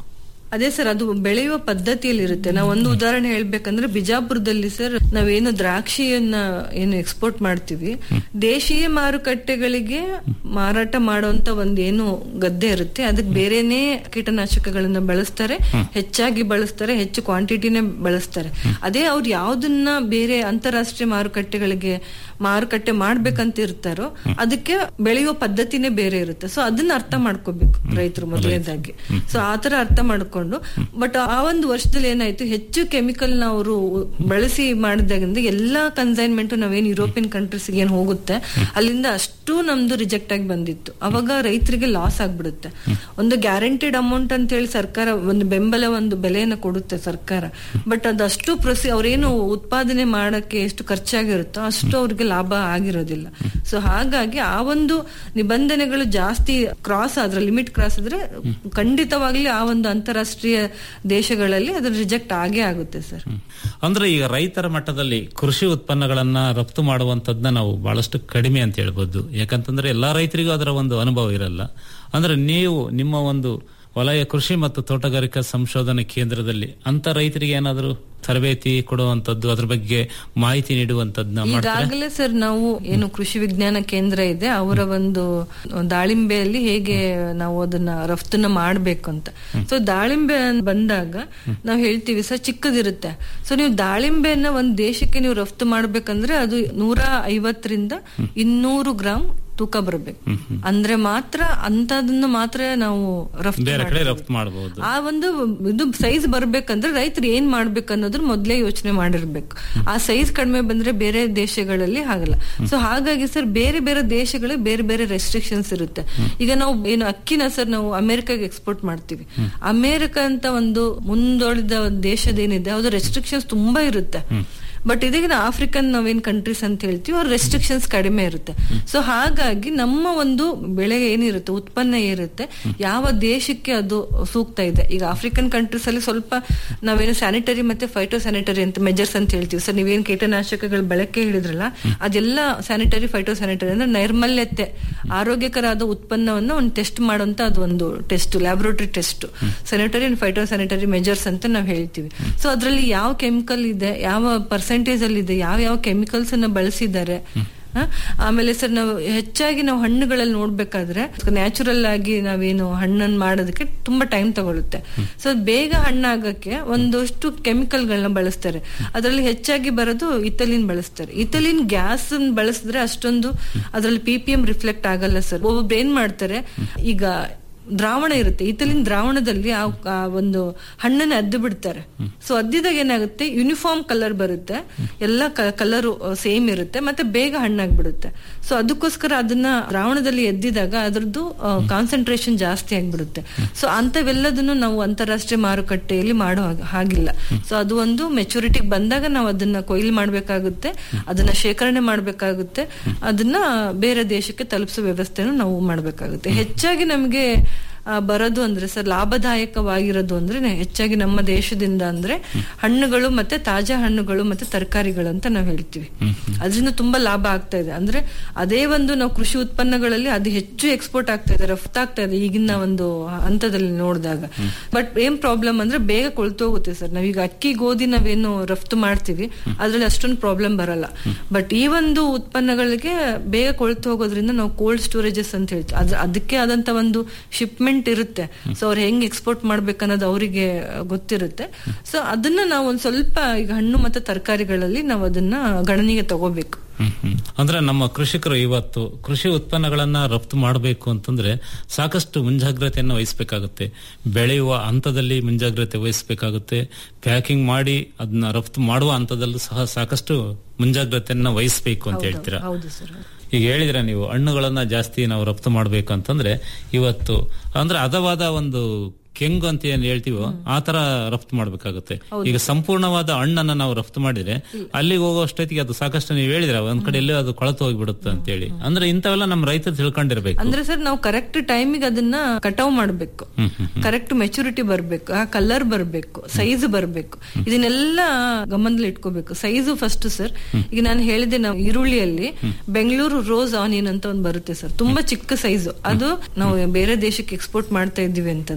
ಅದೇ ಸರ್ ಅದು ಬೆಳೆಯುವ ಪದ್ಧತಿಯಲ್ಲಿ ಇರುತ್ತೆ ನಾವು ಒಂದು ಉದಾಹರಣೆ ಹೇಳ್ಬೇಕಂದ್ರೆ ಬಿಜಾಪುರದಲ್ಲಿ ಸರ್ ನಾವೇನು ದ್ರಾಕ್ಷಿಯನ್ನ ಏನು ಎಕ್ಸ್ಪೋರ್ಟ್ ಮಾಡ್ತೀವಿ ದೇಶೀಯ ಮಾರುಕಟ್ಟೆಗಳಿಗೆ ಮಾರಾಟ ಮಾಡುವಂತ ಒಂದು ಏನು ಗದ್ದೆ ಇರುತ್ತೆ ಅದಕ್ಕೆ ಬೇರೆನೆ ಕೀಟನಾಶಕಗಳನ್ನ ಬಳಸ್ತಾರೆ ಹೆಚ್ಚಾಗಿ ಬಳಸ್ತಾರೆ ಹೆಚ್ಚು ಕ್ವಾಂಟಿಟಿನೇ ಬಳಸ್ತಾರೆ ಅದೇ ಅವ್ರು ಯಾವ್ದನ್ನ ಬೇರೆ ಅಂತಾರಾಷ್ಟ್ರೀಯ ಮಾರುಕಟ್ಟೆಗಳಿಗೆ ಮಾರುಕಟ್ಟೆ ಮಾಡ್ಬೇಕಂತ ಇರ್ತಾರೋ ಅದಕ್ಕೆ ಬೆಳೆಯುವ ಪದ್ಧತಿನೇ ಬೇರೆ ಇರುತ್ತೆ ಸೊ ಅದನ್ನ ಅರ್ಥ ಮಾಡ್ಕೋಬೇಕು ರೈತರು ಮೊದಲನೇದಾಗಿ ಸೊ ಆತರ ಅರ್ಥ ಮಾಡ್ಕೊಂಡು ಬಟ್ ಆ ಒಂದು ವರ್ಷದಲ್ಲಿ ಏನಾಯ್ತು ಹೆಚ್ಚು ಕೆಮಿಕಲ್ ನ ಅವರು ಬಳಸಿ ಮಾಡಿದಾಗಿಂದ ಎಲ್ಲಾ ಕನ್ಸೈನ್ಮೆಂಟ್ ನಾವೇನ್ ಯುರೋಪಿಯನ್ ಕಂಟ್ರೀಸ್ ಏನ್ ಹೋಗುತ್ತೆ ಅಲ್ಲಿಂದ ಅಷ್ಟು ನಮ್ದು ರಿಜೆಕ್ಟ್ ಆಗಿ ಬಂದಿತ್ತು ಅವಾಗ ರೈತರಿಗೆ ಲಾಸ್ ಆಗ್ಬಿಡುತ್ತೆ ಒಂದು ಗ್ಯಾರಂಟಿಡ್ ಅಮೌಂಟ್ ಅಂತ ಹೇಳಿ ಸರ್ಕಾರ ಒಂದು ಬೆಂಬಲ ಒಂದು ಬೆಲೆಯನ್ನ ಕೊಡುತ್ತೆ ಸರ್ಕಾರ ಬಟ್ ಅದಷ್ಟು ಪ್ರೊಸಿ ಅವ್ರೇನು ಉತ್ಪಾದನೆ ಮಾಡಕ್ಕೆ ಎಷ್ಟು ಖರ್ಚಾಗಿರುತ್ತೋ ಅಷ್ಟು ಅವ್ರಿಗೆ ಲಾಭ ಆಗಿರೋದಿಲ್ಲ ಸೊ ಹಾಗಾಗಿ ಆ ಒಂದು ನಿಬಂಧನೆಗಳು ಜಾಸ್ತಿ ಕ್ರಾಸ್ ಆದ್ರೆ ಲಿಮಿಟ್ ಕ್ರಾಸ್ ಆದ್ರೆ ಖಂಡಿತವಾಗ್ಲಿ ಆ ಒಂದು ಅಂತಾರಾಷ್ಟ್ರೀಯ ದೇಶಗಳಲ್ಲಿ ಅದು ರಿಜೆಕ್ಟ್ ಆಗೇ ಆಗುತ್ತೆ ಸರ್ ಅಂದ್ರೆ ಈಗ ರೈತರ ಮಟ್ಟದಲ್ಲಿ ಕೃಷಿ ಉತ್ಪನ್ನಗಳನ್ನ ರಫ್ತು ಮಾಡುವಂತದ್ನ ನಾವು ಬಹಳಷ್ಟು ಕಡಿಮೆ ಅಂತ ಹೇಳ್ಬೋದು ಯಾಕಂತಂದ್ರೆ ಎಲ್ಲಾ ರೈತರಿಗೂ ಅದರ ಒಂದು ಅನುಭವ ಇರಲ್ಲ ಅಂದ್ರೆ ನೀವು ನಿಮ್ಮ ಒಂದು ವಲಯ ಕೃಷಿ ಮತ್ತು ತೋಟಗಾರಿಕಾ ಸಂಶೋಧನಾ ಕೇಂದ್ರದಲ್ಲಿ ಅಂತ ರೈತರಿಗೆ ಏನಾದರೂ ತರಬೇತಿ ಕೊಡುವಂತದ್ದು ಅದ್ರ ಬಗ್ಗೆ ಮಾಹಿತಿ ನೀಡುವಂತದ್ನ ಮಾಡ್ತಾರೆ ಈಗಾಗಲೇ ಸರ್ ನಾವು ಏನು ಕೃಷಿ ವಿಜ್ಞಾನ ಕೇಂದ್ರ ಇದೆ ಅವರ ಒಂದು ದಾಳಿಂಬೆಯಲ್ಲಿ ಹೇಗೆ ನಾವು ಅದನ್ನ ರಫ್ತನ್ನ ಮಾಡ್ಬೇಕು ಅಂತ ಸೊ ದಾಳಿಂಬೆ ಬಂದಾಗ ನಾವು ಹೇಳ್ತೀವಿ ಸರ್ ಚಿಕ್ಕದಿರುತ್ತೆ ಸೊ ನೀವು ದಾಳಿಂಬೆಯನ್ನ ಒಂದ್ ದೇಶಕ್ಕೆ ನೀವು ರಫ್ತು ಮಾಡ್ಬೇಕಂದ್ರೆ ಅದು ನೂರ ಐವತ್ತರಿಂದ ಇನ್ನೂರು ಗ್ರಾಮ್ ತೂಕ ಬರಬೇಕು ಅಂದ್ರೆ ಮಾತ್ರ ಅಂತದನ್ನ ಮಾತ್ರ ನಾವು ರಫ್ತು ಬೇರೆ ಕಡೆ ಮಾಡ್ತೀವಿ. ರಫ್ತು ಮಾಡಬಹುದು ಆ ಒಂದು ಇದು ಸೈಜ್ ಬರ್ಬೇಕಂದ್ರೆ ರೈತರು ಏನ್ ಮಾಡ್ಬೇಕು ಅನ್ನೋದ್ರ ಮೊದ್ಲೇ ಯೋಚನೆ ಮಾಡಿರ್ಬೇಕು ಆ ಸೈಜ್ ಕಡಿಮೆ ಬಂದ್ರೆ ಬೇರೆ ದೇಶಗಳಲ್ಲಿ ಆಗಲ್ಲ ಸೊ ಹಾಗಾಗಿ ಸರ್ ಬೇರೆ ಬೇರೆ ದೇಶಗಳಿಗೆ ಬೇರೆ ಬೇರೆ ರೆಸ್ಟ್ರಿಕ್ಷನ್ಸ್ ಇರುತ್ತೆ ಈಗ ನಾವು ಏನು ಅಕ್ಕಿನ ಸರ್ ನಾವು ಅಮೆರಿಕಾಗೆ ಎಕ್ಸ್ಪೋರ್ಟ್ ಮಾಡ್ತೀವಿ ಅಮೆರಿಕ ಅಂತ ಒಂದು ಮುಂದೊಳಿದ ಒಂದು ದೇಶದೇನಿದೆ ಅದು ರೆಸ್ಟ್ರಿಕ್ಷನ್ಸ್ ತುಂಬಾ ಇರುತ್ತೆ ಬಟ್ ಇದೀಗ ಆಫ್ರಿಕನ್ ನಾವೇನ್ ಕಂಟ್ರೀಸ್ ಅಂತ ಹೇಳ್ತೀವಿ ಅವ್ರ ರೆಸ್ಟ್ರಿಕ್ಷನ್ಸ್ ಕಡಿಮೆ ಇರುತ್ತೆ ಸೊ ಹಾಗಾಗಿ ನಮ್ಮ ಒಂದು ಬೆಳೆ ಏನಿರುತ್ತೆ ಉತ್ಪನ್ನ ಇರುತ್ತೆ ಯಾವ ದೇಶಕ್ಕೆ ಅದು ಸೂಕ್ತ ಇದೆ ಈಗ ಆಫ್ರಿಕನ್ ಕಂಟ್ರೀಸ್ ಅಲ್ಲಿ ಸ್ವಲ್ಪ ನಾವೇನು ಸ್ಯಾನಿಟರಿ ಮತ್ತೆ ಫೈಟೋ ಸ್ಯಾನಿಟರಿ ಅಂತ ಮೆಜರ್ಸ್ ಅಂತ ಹೇಳ್ತೀವಿ ಸರ್ ನೀವೇನ್ ಕೀಟನಾಶಕಗಳ ಬಳಕೆ ಹೇಳಿದ್ರಲ್ಲ ಅದೆಲ್ಲ ಸ್ಯಾನಿಟರಿ ಫೈಟೋ ಸ್ಯಾನಿಟರಿ ಅಂದ್ರೆ ನೈರ್ಮಲ್ಯತೆ ಆರೋಗ್ಯಕರವಾದ ಉತ್ಪನ್ನವನ್ನು ಒಂದು ಟೆಸ್ಟ್ ಮಾಡುವಂತ ಅದು ಒಂದು test laboratory test sanitary and phytosanitary measures ಅಂತ ನಾವು ಹೇಳ್ತೀವಿ ಸೊ ಅದರಲ್ಲಿ ಯಾವ ಕೆಮಿಕಲ್ ಇದೆ ಯಾವ ಪರ್ಸೆಂಟೇಜ್ ಅಲ್ಲಿ ಇದೆ ಯಾವ ಯಾವ ಕೆಮಿಕಲ್ಸ್ ಅನ್ನ ಬಳಸಿದ್ದಾರೆ ಹ? ಆಮೇಲೆ ಸರ್ ನಾವು ಹೆಚ್ಚಾಗಿ ನಾವು ಹಣ್ಣುಗಳಲ್ಲಿ ನೋಡ್ಬೇಕಾದ್ರೆ ನ್ಯಾಚುರಲ್ ಆಗಿ ನಾವೇನು ಹಣ್ಣನ್ನು ಮಾಡೋದಕ್ಕೆ ತುಂಬಾ ಟೈಮ್ ತಗೊಳುತ್ತೆ ಸೊ ಬೇಗ ಹಣ್ಣಾಗಕ್ಕೆ ಒಂದಷ್ಟು ಕೆಮಿಕಲ್ಗಳನ್ನ ಬಳಸ್ತಾರೆ ಅದರಲ್ಲಿ ಹೆಚ್ಚಾಗಿ ಬರೋದು ಇಥಲಿನ್ ಬಳಸ್ತಾರೆ ಇಥಲಿನ್ ಗ್ಯಾಸ್ ಬಳಸಿದ್ರೆ ಅಷ್ಟೊಂದು ಅದರಲ್ಲಿ ಪಿ ಪಿ ಎಂ ರಿಫ್ಲೆಕ್ಟ್ ಆಗಲ್ಲ ಸರ್ ಒಬ್ಬೊಬ್ರು ಏನ್ ಮಾಡ್ತಾರೆ ಈಗ ದ್ರಾವಣ ಇರುತ್ತೆ ಇತಲಿನ ದ್ರಾವಣದಲ್ಲಿ ಆ ಆ ಒಂದು ಹಣ್ಣನ್ನ ಅದ್ದು ಬಿಡ್ತಾರೆ ಸೊ ಅದ್ದಿದಾಗ ಏನಾಗುತ್ತೆ ಯೂನಿಫಾರ್ಮ್ ಕಲರ್ ಬರುತ್ತೆ ಎಲ್ಲ ಕಲರ್ ಸೇಮ್ ಇರುತ್ತೆ ಮತ್ತೆ ಬೇಗ ಹಣ್ಣಾಗ್ಬಿಡುತ್ತೆ ಸೊ ಅದಕ್ಕೋಸ್ಕರ ಅದನ್ನ ದ್ರಾವಣದಲ್ಲಿ ಎದ್ದಿದಾಗ ಅದ್ರದ್ದು ಕಾನ್ಸಂಟ್ರೇಷನ್ ಜಾಸ್ತಿ ಆಗ್ಬಿಡುತ್ತೆ ಸೊ ಅಂತವೆಲ್ಲದನ್ನು ನಾವು ಅಂತಾರಾಷ್ಟ್ರೀಯ ಮಾರುಕಟ್ಟೆಯಲ್ಲಿ ಮಾಡೋ ಹಾಗ್- ಹಾಗಿಲ್ಲ ಸೊ ಅದು ಒಂದು ಮೆಚುರಿಟಿಗೆ ಬಂದಾಗ ನಾವು ಅದನ್ನ ಕೊಯ್ಲು ಮಾಡ್ಬೇಕಾಗುತ್ತೆ ಅದನ್ನ ಶೇಖರಣೆ ಮಾಡ್ಬೇಕಾಗುತ್ತೆ ಅದನ್ನ ಬೇರೆ ದೇಶಕ್ಕೆ ತಲುಪಿಸೋ ವ್ಯವಸ್ಥೆನೂ ನಾವು ಮಾಡ್ಬೇಕಾಗುತ್ತೆ ಹೆಚ್ಚಾಗಿ ನಮಗೆ ಆ, ಬರೋದು ಅಂದ್ರೆ ಸರ್ ಲಾಭದಾಯಕವಾಗಿರೋದು ಅಂದ್ರೆ ನೆ- ಹೆಚ್ಚಾಗಿ ನಮ್ಮ ದೇಶದಿಂದ ಅಂದ್ರೆ ಹಣ್ಣುಗಳು ಮತ್ತೆ ತಾಜಾ ಹಣ್ಣುಗಳು ಮತ್ತೆ ತರಕಾರಿಗಳು ಅಂತ ನಾವು ಹೇಳ್ತೀವಿ ಅದರಿಂದ ತುಂಬಾ ಲಾಭ ಆಗ್ತಾ ಇದೆ ಅಂದ್ರೆ ಅದೇ ಒಂದು ನಾವು ಕೃಷಿ ಉತ್ಪನ್ನಗಳಲ್ಲಿ ಅದು ಹೆಚ್ಚು ಎಕ್ಸ್ಪೋರ್ಟ್ ಆಗ್ತಾ ಇದೆ ರಫ್ತಾಗ್ತಾ ಇದೆ ಈಗಿನ ಒಂದು ಹಂತದಲ್ಲಿ ನೋಡಿದಾಗ ಬಟ್ ಏನ್ ಪ್ರಾಬ್ಲಮ್ ಅಂದ್ರೆ ಬೇಗ ಕೊಳ್ತೋಗುತ್ತೆ ಸರ್ ನಾವೀಗ ಅಕ್ಕಿ ಗೋಧಿ ನಾವೇನು ರಫ್ತು ಮಾಡ್ತೀವಿ ಅದ್ರಲ್ಲಿ ಅಷ್ಟೊಂದು ಪ್ರಾಬ್ಲಮ್ ಬರಲ್ಲ ಬಟ್ ಈ ಒಂದು ಉತ್ಪನ್ನಗಳಿಗೆ ಬೇಗ ಕೊಳ್ತು ಹೋಗೋದ್ರಿಂದ ನಾವು ಕೋಲ್ಡ್ ಸ್ಟೋರೇಜಸ್ ಅಂತ ಹೇಳ್ತೀವಿ ಅದ್ರ ಅದಕ್ಕೆ ಆದಂತ ಒಂದು ಶಿಪ್ಮೆಂಟ್ ಇರುತ್ತೆ ಸೊ ಅವ್ರು ಹೆಂಗ್ ಎಕ್ಸ್ಪೋರ್ಟ್ ಮಾಡ್ಬೇಕನ್ನೋದು ಅವರಿಗೆ ಗೊತ್ತಿರುತ್ತೆ ಸೊ ಅದನ್ನ ನಾವು ಒಂದ್ ಸ್ವಲ್ಪ ಈಗ ಹಣ್ಣು ಮತ್ತೆ ತರಕಾರಿಗಳಲ್ಲಿ ನಾವು ಅದನ್ನ ಗಣನೆಗೆ ತಗೋಬೇಕು ಹ್ಮ್, ಹ್ಮ್. ಅಂದ್ರೆ ನಮ್ಮ ಕೃಷಿಕರು ಇವತ್ತು ಕೃಷಿ ಉತ್ಪನ್ನಗಳನ್ನ ರಫ್ತು ಮಾಡಬೇಕು ಅಂತಂದ್ರೆ ಸಾಕಷ್ಟು ಮುಂಜಾಗ್ರತೆಯನ್ನು ವಹಿಸಬೇಕಾಗುತ್ತೆ ಬೆಳೆಯುವ ಹಂತದಲ್ಲಿ ಮುಂಜಾಗ್ರತೆ ವಹಿಸಬೇಕಾಗುತ್ತೆ ಪ್ಯಾಕಿಂಗ್ ಮಾಡಿ ಅದನ್ನ ರಫ್ತು ಮಾಡುವ ಹಂತದಲ್ಲೂ ಸಹ ಸಾಕಷ್ಟು ಮುಂಜಾಗ್ರತೆಯನ್ನ ವಹಿಸಬೇಕು ಅಂತ ಹೇಳ್ತೀರಾ ಹೌದು ಸರ್ ಈಗ ಹೇಳಿದ್ರೆ ನೀವು ಹಣ್ಣುಗಳನ್ನ ಜಾಸ್ತಿ ನಾವು ರಫ್ತು ಮಾಡ್ಬೇಕು ಅಂತಂದ್ರೆ ಇವತ್ತು ಅಂದ್ರೆ ಹದವಾದ ಒಂದು ಕೆಂಗು ಅಂತ ಏನ್ ಹೇಳ್ತೀವೋ ಆ ತರ ರಫ್ತು ಮಾಡ್ಬೇಕಾಗುತ್ತೆ ಈಗ ಸಂಪೂರ್ಣವಾದ ಹಣ್ಣನ್ನ ನಾವು ರಫ್ತು ಮಾಡಿದ್ರೆ ಅಲ್ಲಿಗೆ ಹೋಗೋಷ್ಟೊತ್ತಿಗೆ ಅದು ಸಾಕಷ್ಟು ನೀವು ಹೇಳಿದ್ರೆ ಒಂದ್ ಕಡೆ ಎಲ್ಲೋ ಅದು ಕೊಳತು ಹೋಗ್ಬಿಡುತ್ತೆ ಅಂತ ಹೇಳಿ ಅಂದ್ರೆ ಇಂಥವೆಲ್ಲ ನಮ್ಮ ರೈತರು ತಿಳ್ಕೊಂಡಿರ್ಬೇಕು ಅಂದ್ರೆ ಸರ್ ನಾವು ಕರೆಕ್ಟ್ ಟೈಮಿಗೆ ಅದನ್ನ ಕಟಾವ್ ಮಾಡ್ಬೇಕು ಹ್ಮ್, ಹ್ಮ್, ಕರೆಕ್ಟ್ ಮೆಚುರಿಟಿ ಬರ್ಬೇಕು ಆ ಕಲರ್ ಬರ್ಬೇಕು ಸೈಜ್ ಬರ್ಬೇಕು ಇದನ್ನೆಲ್ಲ ಗಮನದಲ್ಲಿ ಇಟ್ಕೋಬೇಕು ಸೈಜು ಫಸ್ಟ್ ಸರ್ ಈಗ ನಾನು ಹೇಳಿದೆ ನಾವು ಈರುಳ್ಳಿಯಲ್ಲಿ ಬೆಂಗಳೂರು ರೋಸ್ ಆನಿಯನ್ ಅಂತ ಒಂದು ಬರುತ್ತೆ ಸರ್ ತುಂಬಾ ಚಿಕ್ಕ ಸೈಜು ಅದು ನಾವು ಬೇರೆ ದೇಶಕ್ಕೆ ಎಕ್ಸ್ಪೋರ್ಟ್ ಮಾಡ್ತಾ ಇದ್ದೀವಿ ಅಂತಂದ್ರೆ ಇಪ್ಪತ್ತು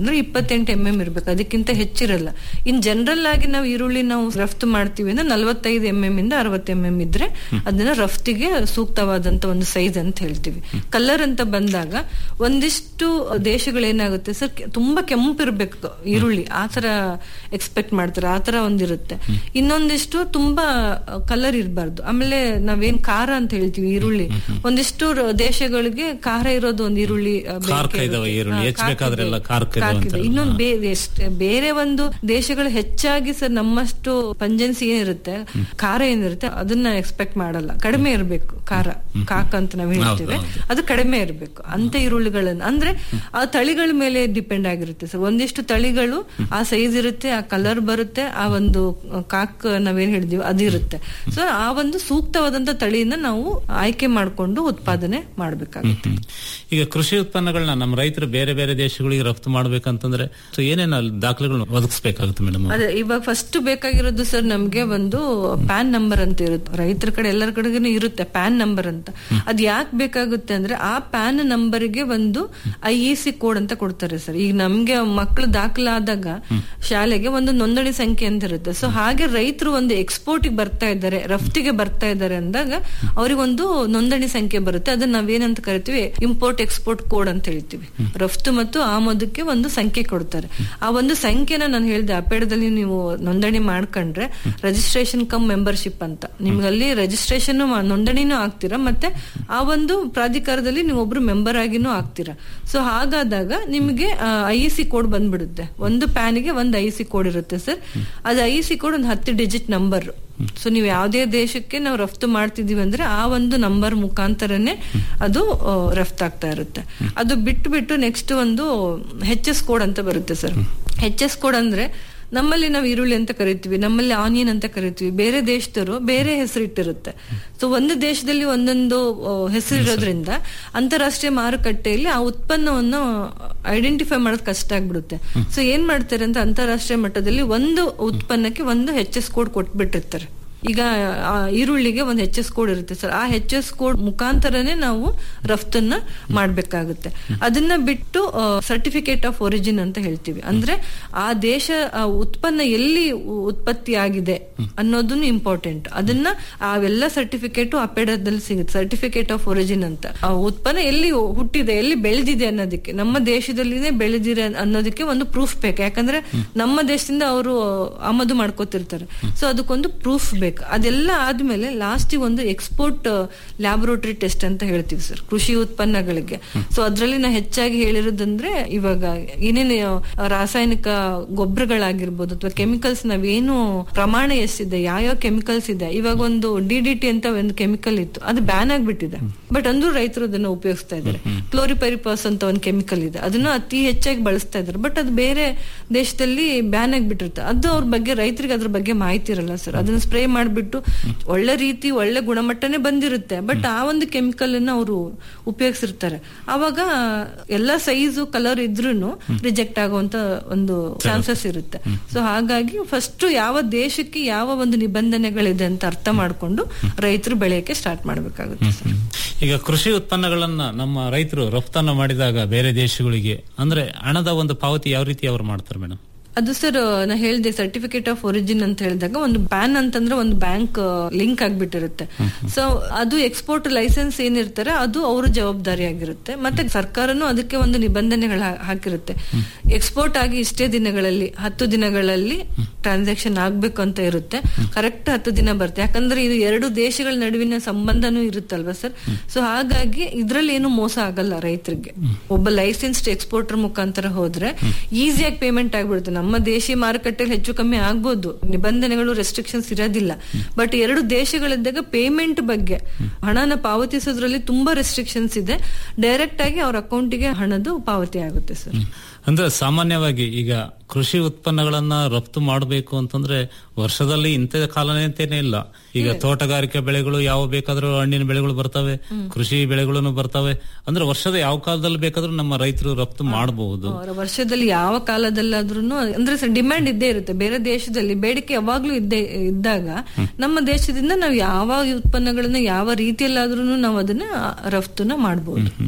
ಇಪ್ಪತ್ತೆಂಟು ಎಂ ಎಂ ಇರ್ಬೇಕು ಅದಕ್ಕಿಂತ ಹೆಚ್ಚಿರಲ್ಲ ಇನ್ ಜನರಲ್ ಆಗಿ ನಾವು ಈರುಳ್ಳಿ ನಾವು ರಫ್ತು ಮಾಡ್ತೀವಿ ಅಂದ್ರೆ ನಲವತ್ತೈದು ಎಂ ಎಂ ಇಂದ ಅರವತ್ತು ಎಂ ಎಂ ಇದ್ರೆ ಅದನ್ನ ರಫ್ತಿಗೆ ಸೂಕ್ತವಾದಂತ ಒಂದು ಸೈಜ್ ಅಂತ ಹೇಳ್ತೀವಿ ಕಲರ್ ಅಂತ ಬಂದಾಗ ಒಂದಿಷ್ಟು ದೇಶಗಳೇನಾಗುತ್ತೆ ಸರ್ ತುಂಬಾ ಕೆಂಪು ಇರ್ಬೇಕು ಈರುಳ್ಳಿ ಆತರ ಎಕ್ಸ್ಪೆಕ್ಟ್ ಮಾಡ್ತಾರೆ ಆತರ ಒಂದಿರುತ್ತೆ ಇನ್ನೊಂದಿಷ್ಟು ತುಂಬಾ ಕಲರ್ ಇರಬಾರ್ದು ಆಮೇಲೆ ನಾವೇನ್ ಖಾರ ಅಂತ ಹೇಳ್ತೀವಿ ಈರುಳ್ಳಿ ಒಂದಿಷ್ಟು ರ- ದೇಶಗಳಿಗೆ ಖಾರ ಇರೋದು ಒಂದು ಈರುಳ್ಳಿ ಆ, ಬೇಡಿಕೆ ಖಾರ್ಕ ಇದಾವೆ ಇರುತ್ತೆ. ಈರುಳ್ಳಿ ಹಾ, ಹೆಚ್ಚಬೇಕಾದ್ರೆಲ್ಲ ಖಾರ್ಕ ಖಾರ್ಕ ಇದೆ. ಇದಾವೆ ಇನ್ನೊಂದು ಬೇರೆ ಎಷ್ಟ್- ಬೇರೆ ಒಂದು ದೇಶಗಳು ಹೆಚ್ಚಾಗಿ ಸರ್ ನಮ್ಮಷ್ಟು ಪಂಜನ್ಸಿ ಏನಿರುತ್ತೆ ಖಾರ ಏನಿರುತ್ತೆ ಅದನ್ನ ಎಕ್ಸ್ಪೆಕ್ಟ್ ಮಾಡಲ್ಲ ಕಡಿಮೆ ಇರಬೇಕು ಖಾರ ಕಾಕ ಅಂತ ನಾವು ಹೇಳ್ತೇವೆ ಹೌದು, ಅದು ಕಡಿಮೆ ಇರಬೇಕು ಅಂತ ಈರುಳ್ಳಿಗಳನ್ನ ಅಂದ್ರೆ ಆ ತಳಿಗಳ ಮೇಲೆ ಡಿಪೆಂಡ್ ಆಗಿರುತ್ತೆ ಸರ್ ಒಂದಿಷ್ಟು ತಳಿಗಳು ಆ ಸೈಜ್ ಇರುತ್ತೆ ಆ ಕಲರ್ ಬರುತ್ತೆ ಆ ಒಂದು ಕಾಕ್ ನಾವೇನ್ ಹೇಳಿದೀವಿ ಅದಿರುತ್ತೆ ಸೊ ಆ ಒಂದು ಸೂಕ್ತವಾದಂತ ತಳಿಯನ್ನ ನಾವು ಆಯ್ಕೆ ಮಾಡ್ಕೊಂಡು ಉತ್ಪಾದನೆ ಮಾಡ್ಬೇಕಾಗುತ್ತೆ ಈಗ ಕೃಷಿ ಉತ್ಪನ್ನಗಳನ್ನ ನಮ್ಮ ರೈತರು ಬೇರೆ ಬೇರೆ ದೇಶಗಳಿಗೆ ರಫ್ತು ಮಾಡ್ಬೇಕಂತಂದ್ರೆ ಸೊ ಏನೇನು ಅಲ್ಲಿ ದಾಖಲೆಗಳನ್ನ ಒದಗಿಸ್ಬೇಕಾಗುತ್ತೆ ಮೇಡಮ್ ಅದೇ ಇವಾಗ ಫಸ್ಟ್ ಬೇಕಾಗಿರೋದು ಸರ್ ನಮ್ಗೆ ಒಂದು ಪ್ಯಾನ್ ನಂಬರ್ ಅಂತ ಇರುತ್ತೆ ರೈತರ ಕಡೆ ಎಲ್ಲರ ಕಡೆಗೂ ಇರುತ್ತೆ ಪ್ಯಾನ್ ನಂಬರ್ ಅಂತ ಅದ್ ಯಾಕೆ ಬೇಕಾಗುತ್ತೆ ಅಂದ್ರೆ ಆ ಪ್ಯಾನ್ ನಂಬರ್ಗೆ ಒಂದು ಐ ಇ ಸಿ ಕೋಡ್ ಅಂತ ಕೊಡ್ತಾರೆ ಸರ್ ಈಗ ನಮ್ಗೆ ಮಕ್ಕಳು ದಾಖಲಾದಾಗ ಶಾಲೆಗೆ ಒಂದು ನೋಂದಣಿ ಸಂಖ್ಯೆ ಅಂತ ಇರುತ್ತೆ ಸೊ ಹಾಗೆ ರೈತರು ಒಂದು ಎಕ್ಸ್ಪೋರ್ಟ್ ಬರ್ತಾ ಇದ್ದಾರೆ ರಫ್ತಿಗೆ ಬರ್ತಾ ಇದ್ದಾರೆ ಅಂದಾಗ ಅವರಿಗೊಂದು ನೋಂದಣಿ ಸಂಖ್ಯೆ ಬರುತ್ತೆ ಅದನ್ನ ನಾವೇನಂತ ಕರಿತೀವಿ ಇಂಪೋರ್ಟ್ ಎಕ್ಸ್ಪೋರ್ಟ್ ಕೋಡ್ ಅಂತ ಹೇಳ್ತೀವಿ ರಫ್ತು ಮತ್ತು ಆಮದಕ್ಕೆ ಒಂದು ಸಂಖ್ಯೆ ಕೊಡ್ತಾರೆ ಆ ಒಂದು ಸಂಖ್ಯೆನ ನಾನು ಹೇಳಿದೆ ಅಪೇಡದಲ್ಲಿ ನೀವು ನೋಂದಣಿ ಮಾಡ್ಕೊಂಡ್ರೆ ರಿಜಿಸ್ಟ್ರೇಷನ್ ಕಮ್ ಮೆಂಬರ್ಶಿಪ್ ಅಂತ ನಿಮ್ಗೆ ಅಲ್ಲಿ ರಿಜಿಸ್ಟ್ರೇಷನ್ ನೋಂದಣಿನೂ ಆಗ್ತೀರಾ ಮತ್ತೆ ಆ ಒಂದು ಪ್ರಾಧಿಕಾರದಲ್ಲಿ ನೀವು ಒಬ್ರು ಮೆಂಬರ್ ಆಗಿನೂ ಆಗ್ತೀರಾ ಸೊ ಹಾಗಾದಾಗ ನಿಮ್ಗೆ ಐ ಸಿ ಕೋಡ್ ಬಂದ್ಬಿಡುತ್ತೆ ಒಂದು ಪ್ಯಾನ್ಗೆ ಒಂದು ಐ ಸಿ ಕೋಡ್ ಇರುತ್ತೆ ಸರ್ ಅದು ಐ ಸಿ ಕೋಡ್ ಒಂದು ಹತ್ತು ಡಿಜಿಟ್ ನಂಬರ್ ಸೊ ನೀವು ಯಾವುದೇ ದೇಶಕ್ಕೆ ನಾವು ರಫ್ತು ಮಾಡ್ತಿದೀವಿ ಅಂದ್ರೆ ಆ ಒಂದು ನಂಬರ್ ಮುಖಾಂತರನೇ ಅದು ಆ, ರಫ್ತಾಗ್ತಾ ಇರುತ್ತೆ ಅದು ಬಿಟ್ಟು ಬಿಟ್ಟು ನೆಕ್ಸ್ಟ್ ಒಂದು ಹೆಚ್ ಎಸ್ ಕೋಡ್ ಅಂತ ಬರುತ್ತೆ ಸರ್ ಹೆಚ್ ಎಸ್ ಕೋಡ್ ಅಂದ್ರೆ ನಮ್ಮಲ್ಲಿ ನಾವು ಈರುಳ್ಳಿ ಅಂತ ಕರಿತೀವಿ ನಮ್ಮಲ್ಲಿ ಆನಿಯನ್ ಅಂತ ಕರಿತೀವಿ ಬೇರೆ ದೇಶದವರು ಬೇರೆ ಹೆಸರಿಟ್ಟಿರುತ್ತೆ ಸೊ ಒಂದು ದೇಶದಲ್ಲಿ ಒಂದೊಂದು ಆ, ಹೆಸರಿರೋದ್ರಿಂದ ಅಂತಾರಾಷ್ಟ್ರೀಯ ಮಾರುಕಟ್ಟೆಯಲ್ಲಿ ಆ ಉತ್ಪನ್ನವನ್ನು ಐಡೆಂಟಿಫೈ ಮಾಡೋದು ಕಷ್ಟ ಆಗ್ಬಿಡುತ್ತೆ ಸೊ ಏನ್ ಮಾಡ್ತಾರೆ ಅಂತ ಅಂತಾರಾಷ್ಟ್ರೀಯ ಮಟ್ಟದಲ್ಲಿ ಒಂದು ಉತ್ಪನ್ನಕ್ಕೆ ಒಂದು ಹೆಚ್ ಎಸ್ ಕೋಡ್ ಕೊಟ್ಬಿಟ್ಟಿರ್ತಾರೆ ಈಗ ಆ ಈರುಳ್ಳಿಗೆ ಒಂದು ಹೆಚ್ ಎಸ್ ಕೋಡ್ ಇರುತ್ತೆ ಸರ್ ಆ ಹೆಚ್ ಎಸ್ ಕೋಡ್ ಮುಖಾಂತರನೇ ನಾವು ರಫ್ತನ್ನ ಮಾಡ್ಬೇಕಾಗುತ್ತೆ ಅದನ್ನ ಬಿಟ್ಟು ಸರ್ಟಿಫಿಕೇಟ್ ಆಫ್ ಒರಿಜಿನ್ ಅಂತ ಹೇಳ್ತೀವಿ ಅಂದ್ರೆ ಆ ದೇಶ ಆ ಉತ್ಪನ್ನ ಎಲ್ಲಿ ಉ- ಉತ್ಪತ್ತಿ ಆಗಿದೆ ಅನ್ನೋದನ್ನು ಇಂಪಾರ್ಟೆಂಟ್ ಅದನ್ನ ಅವೆಲ್ಲ ಸರ್ಟಿಫಿಕೇಟ್ ಅಪೇಡದಲ್ಲಿ ಸಿಗುತ್ತೆ ಸರ್ಟಿಫಿಕೇಟ್ ಆಫ್ ಒರಿಜಿನ್ ಅಂತ ಆ ಉತ್ಪನ್ನ ಎಲ್ಲಿ ಹುಟ್ಟಿದೆ ಎಲ್ಲಿ ಬೆಳೆದಿದೆ ಅನ್ನೋದಕ್ಕೆ ನಮ್ಮ ದೇಶದಲ್ಲಿನೇ ಬೆಳೆದಿದೆ ಅನ್ನೋದಕ್ಕೆ ಒಂದು ಪ್ರೂಫ್ ಬೇಕು ಯಾಕಂದ್ರೆ ನಮ್ಮ ದೇಶದಿಂದ ಅವರು ಆಮದು ಮಾಡ್ಕೋತಿರ್ತಾರೆ ಸೊ ಅದಕ್ಕೊಂದು ಪ್ರೂಫ್ ಬೇಕು ಅದೆಲ್ಲ ಆದ್ಮೇಲೆ ಲಾಸ್ಟ್ ಒಂದು ಎಕ್ಸ್ಪೋರ್ಟ್ ಲ್ಯಾಬೊರೇಟರಿ ಟೆಸ್ಟ್ ಅಂತ ಹೇಳ್ತೀವಿ ಸರ್ ಕೃಷಿ ಉತ್ಪನ್ನಗಳಿಗೆ ಸೊ ಅದ್ರಲ್ಲಿ ನಾ ಹೆಚ್ಚಾಗಿ ಹೇಳಿರೋದಂದ್ರೆ ಇವಾಗ ಏನೇನು ರಾಸಾಯನಿಕ ಗೊಬ್ಬರಗಳಾಗಿರ್ಬೋದು ಅಥವಾ ಕೆಮಿಕಲ್ಸ್ ನಾವೇನು ಪ್ರಮಾಣ ಎಷ್ಟಿದೆ ಯಾವ್ಯಾವ ಕೆಮಿಕಲ್ಸ್ ಇದೆ ಇವಾಗ ಒಂದು ಡಿ ಡಿ ಟಿ ಅಂತ ಒಂದು ಕೆಮಿಕಲ್ ಇತ್ತು ಅದು ಬ್ಯಾನ್ ಆಗ್ಬಿಟ್ಟಿದೆ ಬಟ್ ಅಂದ್ರೂ ರೈತರು ಅದನ್ನ ಉಪಯೋಗಿಸ್ತಾ ಇದ್ದಾರೆ ಕ್ಲೋರಿಪರಿಪಾಸ್ ಅಂತ ಒಂದು ಕೆಮಿಕಲ್ ಇದೆ ಅದನ್ನ ಅತಿ ಹೆಚ್ಚಾಗಿ ಬಳಸ್ತಾ ಇದ್ದಾರೆ ಬಟ್ ಅದು ಬೇರೆ ದೇಶದಲ್ಲಿ ಬ್ಯಾನ್ ಆಗ್ಬಿಟ್ಟಿರುತ್ತೆ ಅದು ಅವ್ರ ಬಗ್ಗೆ ರೈತರಿಗೆ ಅದ್ರ ಬಗ್ಗೆ ಮಾಹಿತಿ ಇರಲ್ಲ ಸರ್ ಅದನ್ನ ಸ್ಪ್ರೇ ಮಾಡ್ಬಿಟ್ಟು ಒಳ್ಳೆ ರೀತಿ ಒಳ್ಳೆ ಗುಣಮಟ್ಟನೇ ಬಂದಿರುತ್ತೆ ಬಟ್ ಆ ಒಂದು ಕೆಮಿಕಲ್ ಅನ್ನ ಅವರು ಉಪಯೋಗಿಸಿರ್ತಾರೆ ಅವಾಗ ಎಲ್ಲ ಸೈಜು ಕಲರ್ ಇದ್ರೂನು ರಿಜೆಕ್ಟ್ ಆಗುವಂತ ಒಂದು ಚಾನ್ಸಸ್ ಇರುತ್ತೆ ಸೊ ಹಾಗಾಗಿ ಫಸ್ಟ್ ಯಾವ ದೇಶಕ್ಕೆ ಯಾವ ಒಂದು ನಿಬಂಧನೆಗಳಿದೆ ಅಂತ ಅರ್ಥ ಮಾಡ್ಕೊಂಡು ರೈತರು ಬೆಳೆಯಕ್ಕೆ ಸ್ಟಾರ್ಟ್ ಮಾಡ್ಬೇಕಾಗುತ್ತೆ ಸರ್ ಈಗ ಕೃಷಿ ಉತ್ಪನ್ನಗಳನ್ನ ನಮ್ಮ ರೈತರು ರಫ್ತನ್ನು ಮಾಡಿದಾಗ ಬೇರೆ ದೇಶಗಳಿಗೆ ಅಂದ್ರೆ ಹಣದ ಒಂದು ಪಾವತಿ ಯಾವ ರೀತಿ ಅವ್ರು ಮಾಡ್ತಾರೆ ಮೇಡಮ್ ಅದು ಸರ್ ನಾ ಹೇಳಿದೆ ಸರ್ಟಿಫಿಕೇಟ್ ಆಫ್ ಒರಿಜಿನ್ ಅಂತ ಹೇಳಿದಾಗ ಒಂದು ಬ್ಯಾನ್ ಅಂತಂದ್ರೆ ಒಂದು ಬ್ಯಾಂಕ್ ಲಿಂಕ್ ಆಗ್ಬಿಟ್ಟಿರುತ್ತೆ ಸೊ ಅದು ಎಕ್ಸ್ಪೋರ್ಟ್ ಲೈಸೆನ್ಸ್ ಏನಿರ್ತಾರೆ ಅದು ಅವ್ರ ಜವಾಬ್ದಾರಿ ಆಗಿರುತ್ತೆ ಮತ್ತೆ ಸರ್ಕಾರನು ಅದಕ್ಕೆ ಒಂದು ನಿಬಂಧನೆಗಳು ಹಾ- ಹಾಕಿರುತ್ತೆ ಎಕ್ಸ್ಪೋರ್ಟ್ ಆಗಿ ಇಷ್ಟೇ ದಿನಗಳಲ್ಲಿ ಹತ್ತು ದಿನಗಳಲ್ಲಿ ಟ್ರಾನ್ಸಾಕ್ಷನ್ ಆಗ್ಬೇಕು ಅಂತ ಇರುತ್ತೆ ಕರೆಕ್ಟ್ ಹತ್ತು ದಿನ ಬರುತ್ತೆ ಯಾಕಂದ್ರೆ ಇದು ಎರಡು ದೇಶಗಳ ನಡುವಿನ ಸಂಬಂಧನೂ ಇರುತ್ತಲ್ವಾ ಸರ್ ಸೊ ಹಾಗಾಗಿ ಇದ್ರಲ್ಲಿ ಏನು ಮೋಸ ಆಗಲ್ಲ ರೈತರಿಗೆ ಒಬ್ಬ ಲೈಸೆನ್ಸ್ಡ್ ಎಕ್ಸ್ಪೋರ್ಟರ್ ಮುಖಾಂತರ ಹೋದ್ರೆ ಈಸಿಯಾಗಿ ಪೇಮೆಂಟ್ ಆಗ್ಬಿಡುತ್ತೆ ನಮ್ಮ ದೇಶೀಯ ಮಾರುಕಟ್ಟೆಯಲ್ಲಿ ಹೆಚ್ಚು ಕಮ್ಮಿ ಆಗ್ಬೋದು ನಿಬಂಧನೆಗಳು ರೆಸ್ಟ್ರಿಕ್ಷನ್ಸ್ ಇರೋದಿಲ್ಲ ಬಟ್ ಎರಡು ದೇಶಗಳಿದ್ದಾಗ ಪೇಮೆಂಟ್ ಬಗ್ಗೆ ಹಣನ ಪಾವತಿಸೋದ್ರಲ್ಲಿ ತುಂಬಾ ರೆಸ್ಟ್ರಿಕ್ಷನ್ಸ್ ಇದೆ ಡೈರೆಕ್ಟ್ ಆಗಿ ಅವ್ರ ಅಕೌಂಟಿಗೆ ಹಣದು ಪಾವತಿ ಆಗುತ್ತೆ ಸರ್ ಅಂದ್ರೆ ಸಾಮಾನ್ಯವಾಗಿ ಈಗ ಕೃಷಿ ಉತ್ಪನ್ನಗಳನ್ನ ರಫ್ತು ಮಾಡಬೇಕು ಅಂತಂದ್ರೆ ವರ್ಷದಲ್ಲಿ ಇಂಥ ಕಾಲನೇ ಅಂತೇನೆ ಇಲ್ಲ ಈಗ ತೋಟಗಾರಿಕೆ ಬೆಳೆಗಳು ಯಾವ ಬೇಕಾದ್ರೂ ಹಣ್ಣಿನ ಬೆಳೆಗಳು ಬರ್ತವೆ ಕೃಷಿ ಬೆಳೆಗಳು ಬರ್ತವೆ ಅಂದ್ರೆ ವರ್ಷದ ಯಾವ ಕಾಲದಲ್ಲಿ ಬೇಕಾದ್ರೂ ನಮ್ಮ ರೈತರು ರಫ್ತು ಮಾಡಬಹುದು ಅವರ ವರ್ಷದಲ್ಲಿ ಯಾವ ಕಾಲದಲ್ಲಾದ್ರೂ ಅಂದ್ರೆ ಡಿಮ್ಯಾಂಡ್ ಇದ್ದೇ ಇರುತ್ತೆ ಬೇರೆ ದೇಶದಲ್ಲಿ ಬೇಡಿಕೆ ಯಾವಾಗ್ಲೂ ಇದ್ದೇ ಇದ್ದಾಗ ನಮ್ಮ ದೇಶದಿಂದ ನಾವು ಯಾವ ಉತ್ಪನ್ನಗಳನ್ನ ಯಾವ ರೀತಿಯಲ್ಲಾದ್ರೂ ನಾವು ಅದನ್ನ ರಫ್ತುನ ಮಾಡಬಹುದು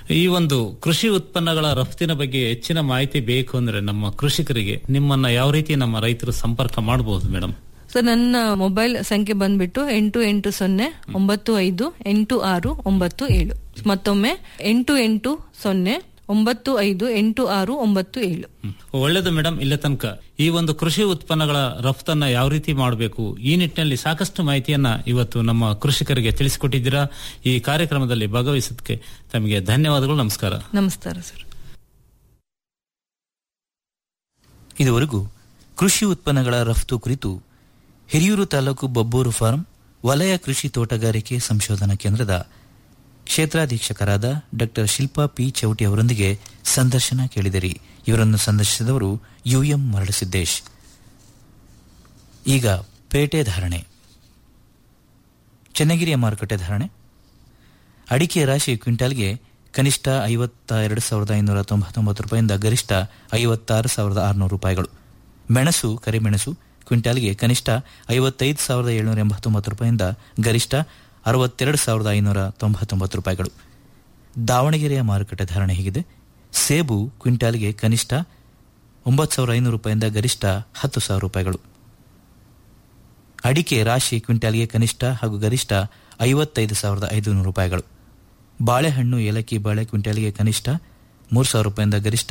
ಈ ಒಂದು ಕೃಷಿ ಉತ್ಪನ್ನಗಳ ರಫ್ತಿನ ಬಗ್ಗೆ ಹೆಚ್ಚಿನ ಮಾಹಿತಿ ಬೇಕು ಅಂದ್ರೆ ನಮ್ಮ ಕೃಷಿಕರಿಗೆ ನಿಮ್ಮನ್ನ ಯಾವ ರೀತಿ ನಮ್ಮ ರೈತರು ಸಂಪರ್ಕ ಮಾಡಬಹುದು ಮೇಡಮ್ ಸರ್ ನನ್ನ ಮೊಬೈಲ್ ಸಂಖ್ಯೆ ಬಂದ್ಬಿಟ್ಟು ಎಂಟು ಎಂಟು ಸೊನ್ನೆ ಒಂಬತ್ತು ಐದು ಎಂಟು ಆರು ಒಂಬತ್ತು ಏಳು ಮತ್ತೊಮ್ಮೆ ಎಂಟು ಎಂಟು ಸೊನ್ನೆ ಒಂಬತ್ತು ಐದು ಎಂಟು ಆರು ಒಂಬತ್ತು ಏಳು ಒಳ್ಳೇದು ಮೇಡಮ್ ಇಲ್ಲೇ ತನಕ ಈ ಒಂದು ಕೃಷಿ ಉತ್ಪನ್ನಗಳ ರಫ್ತನ್ನ ಯಾವ ರೀತಿ ಮಾಡಬೇಕು ಈ ನಿಟ್ಟಿನಲ್ಲಿ ಸಾಕಷ್ಟು ಮಾಹಿತಿಯನ್ನ ಇವತ್ತು ನಮ್ಮ ಕೃಷಿಕರಿಗೆ ತಿಳಿಸಿಕೊಟ್ಟಿದ್ದೀರಾ ಈ ಕಾರ್ಯಕ್ರಮದಲ್ಲಿ ಭಾಗವಹಿಸೋದಕ್ಕೆ ತಮಗೆ ಧನ್ಯವಾದಗಳು ನಮಸ್ಕಾರ ನಮಸ್ಕಾರ ಸರ್ ಇದುವರೆಗೂ ಕೃಷಿ ಉತ್ಪನ್ನಗಳ ರಫ್ತು ಕುರಿತು ಹಿರಿಯೂರು ತಾಲೂಕು ಬಬ್ಬೂರು ಫಾರ್ಮ್ ವಲಯ ಕೃಷಿ ತೋಟಗಾರಿಕೆ ಸಂಶೋಧನಾ ಕೇಂದ್ರದ ಕ್ಷೇತ್ರಾಧೀಕ್ಷಕರಾದ ಡಾಕ್ಟರ್ ಶಿಲ್ಪಾ ಪಿ ಚೌಟಿ ಅವರೊಂದಿಗೆ ಸಂದರ್ಶನ ಕೇಳಿದಿರಿ ಇವರನ್ನು ಸಂದರ್ಶಿಸಿದವರು ಯುಎಂ ಮರಳಸಿದ್ದೇಶ್ ಈಗ ಪೇಟೆ ಧಾರಣೆ ಚನ್ನಗಿರಿಯ ಮಾರುಕಟ್ಟೆ ಧಾರಣೆ ಅಡಿಕೆ ರಾಶಿ ಕ್ವಿಂಟಾಲ್ಗೆ ಕನಿಷ್ಠ ಐವತ್ತ ಎರಡು ಸಾವಿರದ ಐನೂರ ತೊಂಬತ್ತೊಂಬತ್ತು ರೂಪಾಯಿಂದ ಗರಿಷ್ಠ ಐವತ್ತಾರು ಸಾವಿರದ ಆರುನೂರು ರೂಪಾಯಿಗಳು ಮೆಣಸು ಕರಿಮೆಣಸು ಕ್ವಿಂಟಾಲ್ಗೆ ಕನಿಷ್ಠ ಐವತ್ತೈದು ಸಾವಿರದ ಏಳುನೂರ ಎಂಬತ್ತೊಂಬತ್ತು ರೂಪಾಯಿಂದ ಗರಿಷ್ಠ ಅರವತ್ತೆರಡು ಸಾವಿರದ ಐನೂರ ತೊಂಬತ್ತೊಂಬತ್ತು ರೂಪಾಯಿಗಳು ದಾವಣಗೆರೆಯ ಮಾರುಕಟ್ಟೆ ಧಾರಣೆ ಹೀಗಿದೆ ಸೇಬು ಕ್ವಿಂಟಾಲ್ಗೆ ಕನಿಷ್ಠ ಒಂಬತ್ತು ಸಾವಿರದ ಐನೂರು ರೂಪಾಯಿಂದ ಗರಿಷ್ಠ ಹತ್ತು ಸಾವಿರ ರೂಪಾಯಿಗಳು ಅಡಿಕೆ ರಾಶಿ ಕ್ವಿಂಟಾಲ್ಗೆ ಕನಿಷ್ಠ ಹಾಗೂ ಗರಿಷ್ಠ ಐವತ್ತೈದು ಸಾವಿರದ ಐದುನೂರು ರೂಪಾಯಿಗಳು ಬಾಳೆಹಣ್ಣು ಏಲಕ್ಕಿ ಬಾಳೆ ಕ್ವಿಂಟಾಲ್ಗೆ ಕನಿಷ್ಠ ಮೂರು ಸಾವಿರ ರೂಪಾಯಿಂದ ಗರಿಷ್ಠ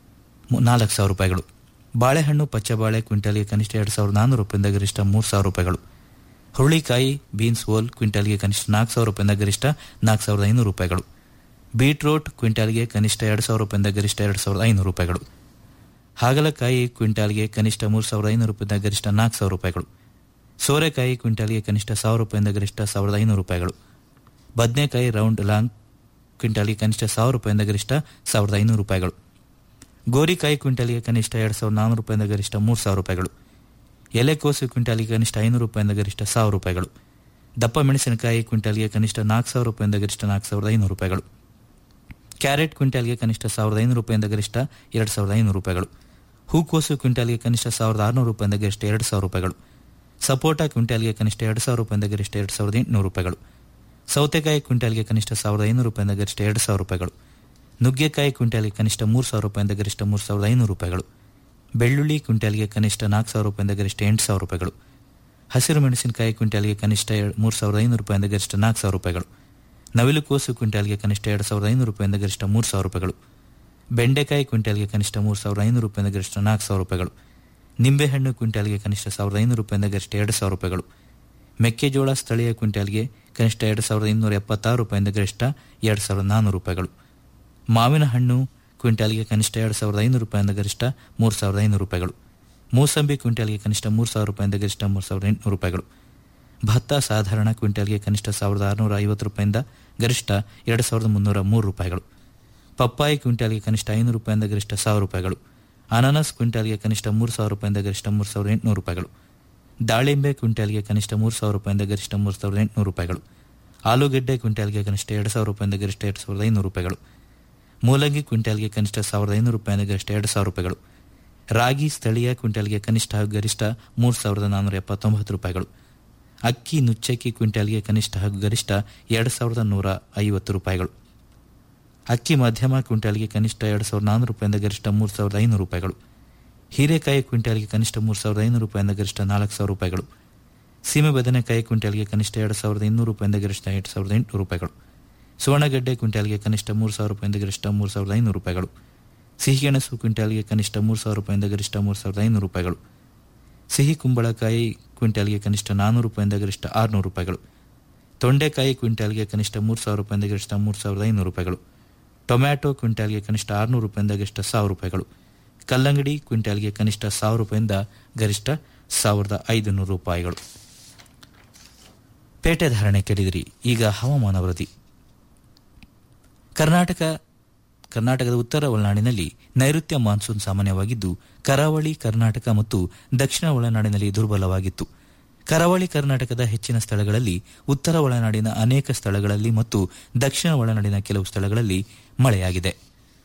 ನಾಲ್ಕು ಸಾವಿರ ರೂಪಾಯಿಗಳು ಬಾಳೆಹಣ್ಣು ಪಚ್ಚಬಾಳೆ ಕ್ವಿಂಟಾಲ್ಗೆ ಕನಿಷ್ಠ ಎರಡು ಸಾವಿರದ ನಾನ್ನೂರು ರೂಪಾಯಿಂದ ಗರಿಷ್ಠ ಮೂರು ಸಾವಿರ ರೂಪಾಯಿಗಳು ಹುರುಳಿಕಾಯಿ ಬೀನ್ಸ್ ಓಲ್ ಕ್ವಿಂಟಾಲ್ಗೆ ಕನಿಷ್ಠ ನಾಲ್ಕು ಸಾವಿರ ರೂಪಾಯಿಂದ ಗರಿಷ್ಠ ನಾಲ್ಕು ಸಾವಿರದ ಐನೂರು ರೂಪಾಯಿಗಳು ಬೀಟ್ರೋಟ್ ಕ್ವಿಂಟಾಲ್ಗೆ ಕನಿಷ್ಠ ಎರಡು ಸಾವಿರ ರೂಪಾಯಿಂದ ಗರಿಷ್ಠ ಎರಡು ಸಾವಿರದ ಐನೂರು ರೂಪಾಯಿಗಳು ಹಾಗಲಕಾಯಿ ಕ್ವಿಂಟಾಲ್ಗೆ ಕನಿಷ್ಠ ಮೂರು ಸಾವಿರದ ಐನೂರು ರೂಪಾಯಿಂದ ಗರಿಷ್ಠ ನಾಲ್ಕು ಸಾವಿರ ರೂಪಾಯಿಗಳು ಸೋರೆಕಾಯಿ ಕ್ವಿಂಟಾಲ್ಗೆ ಕನಿಷ್ಠ ಸಾವಿರ ರೂಪಾಯಿಂದ ಗರಿಷ್ಠ ಸಾವಿರದ ಐನೂರು ರೂಪಾಯಿಗಳು ಬದನೆಕಾಯಿ ರೌಂಡ್ ಲಾಂಗ್ ಕ್ವಿಂಟಾಲ್ಗೆ ಕನಿಷ್ಠ ಸಾವಿರ ರೂಪಾಯಿಂದ ಗರಿಷ್ಠ ಸಾವಿರದ ಐನೂರು ರೂಪಾಯಿಗಳು ಗೋರಿಕಾಯಿ ಕ್ವಿಂಟಾಲ್ಗೆ ಕನಿಷ್ಠ ಎರಡು ಸಾವಿರದ ನಾನ್ನೂರು ರೂಪಾಯಿಂದ ಗರಿಷ್ಠ ಮೂರು ಸಾವಿರ ರೂಪಾಯಿಗಳು ಎಲೆಕೋಸು ಕ್ವಿಂಟಾಲ್ಗೆ ಕನಿಷ್ಠ ಐನೂರು ರೂಪಾಯಿಂದ ಗರಿಷ್ಠ ಸಾವಿರ ರೂಪಾಯಿಗಳು ದಪ್ಪ ಮೆಣಸಿನಕಾಯಿ ಕ್ವಿಂಟಾಲ್ಗೆ ಕನಿಷ್ಠ ನಾಲ್ಕು ಸಾವಿರ ರೂಪಾಯಿಂದ ಗರಿಷ್ಠ ನಾಲ್ಕು ಸಾವಿರದ ಐನೂರು ರೂಪಾಯಿಗಳು ಕ್ಯಾರೆಟ್ ಕ್ವಿಂಟಾಲ್ಗೆ ಕನಿಷ್ಠ ಸಾವಿರದ ಐನೂರು ರೂಪಾಯಿಂದ ಗರಿಷ್ಠ ಎರಡು ಸಾವಿರದ ಐನೂರು ರೂಪಾಯಿಗಳು ಹೂಕೋಸು ಕ್ವಿಂಟಾಲ್ಗೆ ಕನಿಷ್ಠ ಸಾವಿರದ ಆರುನೂರು ರೂಪಾಯಿಂದ ಗರಿಷ್ಠ ಎರಡು ಸಾವಿರ ರೂಪಾಯಿಗಳು ಸಪೋಟಾ ಕ್ವಿಂಟಾಲ್ಗೆ ಕನಿಷ್ಠ ಎರಡು ಸಾವಿರ ರೂಪಾಯಿಂದ ಗರಿಷ್ಠ ಎರಡು ಸಾವಿರದ ಎಂಟುನೂರು ರೂಪಾಯಿಗಳು ಸೌತೆಕಾಯಿ ಕ್ವಿಂಟಾಲ್ಗೆ ಕನಿಷ್ಠ ಸಾವಿರದ ಐನೂರು ರೂಪಾಯಿಂದ ಗರಿಷ್ಠ ಎರಡು ಸಾವಿರ ರೂಪಾಯಿಗಳು ನುಗ್ಗೆಕಾಯಿ ಕ್ವಿಂಟಾಲ್ಗೆ ಕನಿಷ್ಠ ಮೂರು ಸಾವಿರ ರೂಪಾಯಿಂದ ಗರಿಷ್ಠ ಮೂರು ಸಾವಿರದ ಐನೂರು ರೂಪಾಯಿಗಳು ಬೆಳ್ಳುಳ್ಳಿ ಕ್ವಿಂಟಾಲ್ಗೆ ಕನಿಷ್ಠ ನಾಲ್ಕು ಸಾವಿರ ರೂಪಾಯಿಂದ ಗರಿಷ್ಠ ಎಂಟು ಸಾವಿರ ರೂಪಾಯಿಗಳು ಹಸಿರು ಮೆಣಸಿನಕಾಯಿ ಕ್ವಿಂಟಾಲ್ಗೆ ಕನಿಷ್ಠ ಮೂರು ಸಾವಿರದ ಐನೂರು ರೂಪಾಯಿಂದ ಗರಿಷ್ಠ ನಾಲ್ಕು ಸಾವಿರ ರೂಪಾಯಿಗಳು ನವಿಲುಕೋಸು ಕ್ವಿಂಟಾಲ್ಗೆ ಕನಿಷ್ಠ ಎರಡು ಸಾವಿರದ ಐನೂರು ರೂಪಾಯಿಂದ ಗರಿಷ್ಠ ಮೂರು ಸಾವಿರ ರೂಪಾಯಿಗಳು ಬೆಂಡೆಕಾಯಿ ಕ್ವಿಂಟಾಲ್ಗೆ ಕನಿಷ್ಠ ಮೂರು ಸಾವಿರದ ಐನೂರು ರೂಪಾಯಿಂದ ಗರಿಷ್ಠ ನಾಲ್ಕು ಸಾವಿರ ರೂಪಾಯಿಗಳು ನಿಂಬೆಹಣ್ಣು ಕ್ವಿಂಟಾಲ್ಗೆ ಕನಿಷ್ಠ ಸಾವಿರದ ಐನೂರು ರೂಪಾಯಿಂದ ಗರಿಷ್ಠ ಎರಡು ಸಾವಿರ ರೂಪಾಯಿಗಳು ಮೆಕ್ಕೆಜೋಳ ಸ್ಥಳೀಯ ಕ್ವಿಂಟಾಲ್ಗೆ ಕನಿಷ್ಠ ಎರಡು ಸಾವಿರದ ಇನ್ನೂರ ಎಪ್ಪತ್ತಾರು ರೂಪಾಯಿಂದ ಗರಿಷ್ಠ ಎರಡು ಸಾವಿರದ ನಾನ್ನೂರು ರೂಪಾಯಿಗಳು ಮಾವಿನ ಹಣ್ಣು ಕ್ವಿಂಟಾಲ್ಗೆ ಕನಿಷ್ಠ ಎರಡು ಸಾವಿರದ ಐನೂರು ರೂಪಾಯಿಂದ ಗರಿಷ್ಠ ಮೂರು ಸಾವಿರದ ಐನೂರು ರೂಪಾಯಿಗಳು ಮೂಸಂಬಿ ಕ್ವಿಂಟಾಲ್ಗೆ ಕನಿಷ್ಠ ಮೂರು ಸಾವಿರ ರೂಪಾಯಿಂದ ಗರಿಷ್ಠ ಮೂರು ಸಾವಿರದ ಎಂಟುನೂರು ರೂಪಾಯಿಗಳು ಭತ್ತ ಸಾಧಾರಣ ಕ್ವಿಂಟಾಲ್ಗೆ ಕನಿಷ್ಠ ಸಾವಿರದ ಆರುನೂರ ಐವತ್ತು ರೂಪಾಯಿಂದ ಗರಿಷ್ಠ ಎರಡು ಸಾವಿರದ ಮುನ್ನೂರ ಮೂರು ರೂಪಾಯಿಗಳು ಪಪ್ಪಾಯಿ ಕ್ವಿಂಟಾಲ್ಗೆ ಕನಿಷ್ಠ ಐನೂರು ರೂಪಾಯಿಂದ ಗರಿಷ್ಠ ಸಾವಿರ ರೂಪಾಯಿಗಳು ಅನಾನಸ್ ಕ್ವಿಂಟಾಲ್ಗೆ ಕನಿಷ್ಠ ಮೂರು ಸಾವಿರ ರೂಪಾಯಿಂದ ಗರಿಷ್ಠ ಮೂರು ಸಾವಿರದ ಎಂಟುನೂರು ರೂಪಾಯಿಗಳು ದಾಳಿಂಬೆ ಕ್ವಿಂಟಾಲ್ಗೆ ಕನಿಷ್ಠ ಮೂರು ಸಾವಿರ ರೂಪಾಯಿಂದ ಗರಿಷ್ಠ ಮೂರು ಸಾವಿರದ ಎಂಟುನೂರು ರೂಪಾಯಿಗಳು ಆಲೂಗೆಡ್ಡೆ ಕ್ವಿಂಟಾಲ್ಗೆ ಕನಿಷ್ಠ ಎರಡು ಸಾವಿರ ರೂಪಾಯಿಂದ ಗರಿಷ್ಠ ಎರಡು ಸಾವಿರದ ಐನೂರು ರೂಪಾಯಿಗಳು ಮೂಲಂಗಿ ಕ್ವಿಂಟಾಲ್ಗೆ ಕನಿಷ್ಠ ಸಾವಿರದ ಐನೂರು ರೂಪಾಯಿಂದ ಗರಿಷ್ಠ ಎರಡು ಸಾವಿರ ರೂಪಾಯಿಗಳು ರಾಗಿ ಸ್ಥಳೀಯ ಕ್ವಿಂಟಾಲ್ಗೆ ಕನಿಷ್ಠ ಹಾಗೂ ಗರಿಷ್ಠ ಮೂರು ಸಾವಿರದ ನಾನ್ನೂರ ಎಪ್ಪತ್ತೊಂಬತ್ತು ರೂಪಾಯಿಗಳು ಅಕ್ಕಿ ನುಚ್ಚಕ್ಕಿ ಕ್ವಿಂಟಾಲ್ಗೆ ಕನಿಷ್ಠ ಹಾಗೂ ಗರಿಷ್ಠ ಎರಡು ಸಾವಿರದ ನೂರ ಐವತ್ತು ರೂಪಾಯಿಗಳು ಅಕ್ಕಿ ಮಧ್ಯಮ ಕ್ವಿಂಟಾಲ್ಗೆ ಕನಿಷ್ಠ ಎರಡು ಸಾವಿರದ ನಾನ್ನೂರು ರೂಪಾಯಿಂದ ಗರಿಷ್ಠ ಮೂರು ಸಾವಿರದ ಐನೂರು ರೂಪಾಯಿಗಳು ಹೀರೆಕಾಯಿ ಕ್ವಿಂಟಾಲ್ಗೆ ಕನಿಷ್ಠ ಮೂರು ಸಾವಿರದ ಐನೂರು ರೂಪಾಯಿಂದ ಗರಿಷ್ಠ ನಾಲ್ಕು ಸಾವಿರ ರೂಪಾಯಿಗಳು ಸೀಮೆ ಬದನೆಕಾಯಿ ಕ್ವಿಂಟಾಲ್ಗೆ ಕನಿಷ್ಠ ಎರಡು ಸಾವಿರದ ಇನ್ನೂರು ರೂಪಾಯಿಂದ ಗರಿಷ್ಠ ಎರಡು ಸಾವಿರದ ಎಂಟುನೂರು ರೂಪಾಯಿಗಳು ಸುವರ್ಣಗಡ್ಡೆ ಕ್ವಿಂಟಾಲ್ಗೆ ಕನಿಷ್ಠ ಮೂರು ಸಾವಿರ ರೂಪಾಯಿಂದ ಗರಿಷ್ಠ ಮೂರು ಸಾವಿರದ ಐನೂರು ರೂಪಾಯಿಗಳು ಸಿಹಿಗೆಣಸು ಕ್ವಿಂಟಾಲ್ಗೆ ಕನಿಷ್ಠ ಮೂರು ಸಾವಿರ ರೂಪಾಯಿಂದ ಗರಿಷ್ಠ ಮೂರು ಸಾವಿರದ ಐನೂರು ರೂಪಾಯಿಗಳು ಸಿಹಿ ಕುಂಬಳಕಾಯಿ ಕ್ವಿಂಟಾಲ್ಗೆ ಕನಿಷ್ಠ ನಾನ್ನೂರು ರೂಪಾಯಿಂದ ಗರಿಷ್ಠ ಆರುನೂರು ರೂಪಾಯಿಗಳು ತೊಂಡೆಕಾಯಿ ಕ್ವಿಂಟಾಲ್ಗೆ ಕನಿಷ್ಠ ಮೂರು ಸಾವಿರ ರೂಪಾಯಿಂದ ಗರಿಷ್ಠ ಮೂರು ಸಾವಿರದ ಐನೂರು ರೂಪಾಯಿಗಳು ಟೊಮ್ಯಾಟೊ ಕ್ವಿಂಟಾಲ್ಗೆ ಕನಿಷ್ಠ ಆರುನೂರು ರೂಪಾಯಿಂದ ಗರಿಷ್ಠ ಸಾವಿರ ರೂಪಾಯಿಗಳು ಕಲ್ಲಂಗಡಿ ಕ್ವಿಂಟಾಲ್ಗೆ ಕನಿಷ್ಠ ಸಾವಿರ ರೂಪಾಯಿಂದ ಗರಿಷ್ಠ ಸಾವಿರದ ಐದುನೂರು ರೂಪಾಯಿಗಳು ಪೇಟೆ ಧಾರಣೆ ಕೇಳಿದಿರಿ ಈಗ ಹವಾಮಾನ ವರದಿ ಕರ್ನಾಟಕ ಕರ್ನಾಟಕದ ಉತ್ತರ ಒಳನಾಡಿನಲ್ಲಿ ನೈಋತ್ಯ ಮಾನ್ಸೂನ್ ಸಾಮಾನ್ಯವಾಗಿದ್ದು ಕರಾವಳಿ ಕರ್ನಾಟಕ ಮತ್ತು ದಕ್ಷಿಣ ಒಳನಾಡಿನಲ್ಲಿ ದುರ್ಬಲವಾಗಿತ್ತು ಕರಾವಳಿ ಕರ್ನಾಟಕದ ಹೆಚ್ಚಿನ ಸ್ಥಳಗಳಲ್ಲಿ ಉತ್ತರ ಒಳನಾಡಿನ ಅನೇಕ ಸ್ಥಳಗಳಲ್ಲಿ ಮತ್ತು ದಕ್ಷಿಣ ಒಳನಾಡಿನ ಕೆಲವು ಸ್ಥಳಗಳಲ್ಲಿ ಮಳೆಯಾಗಿದೆ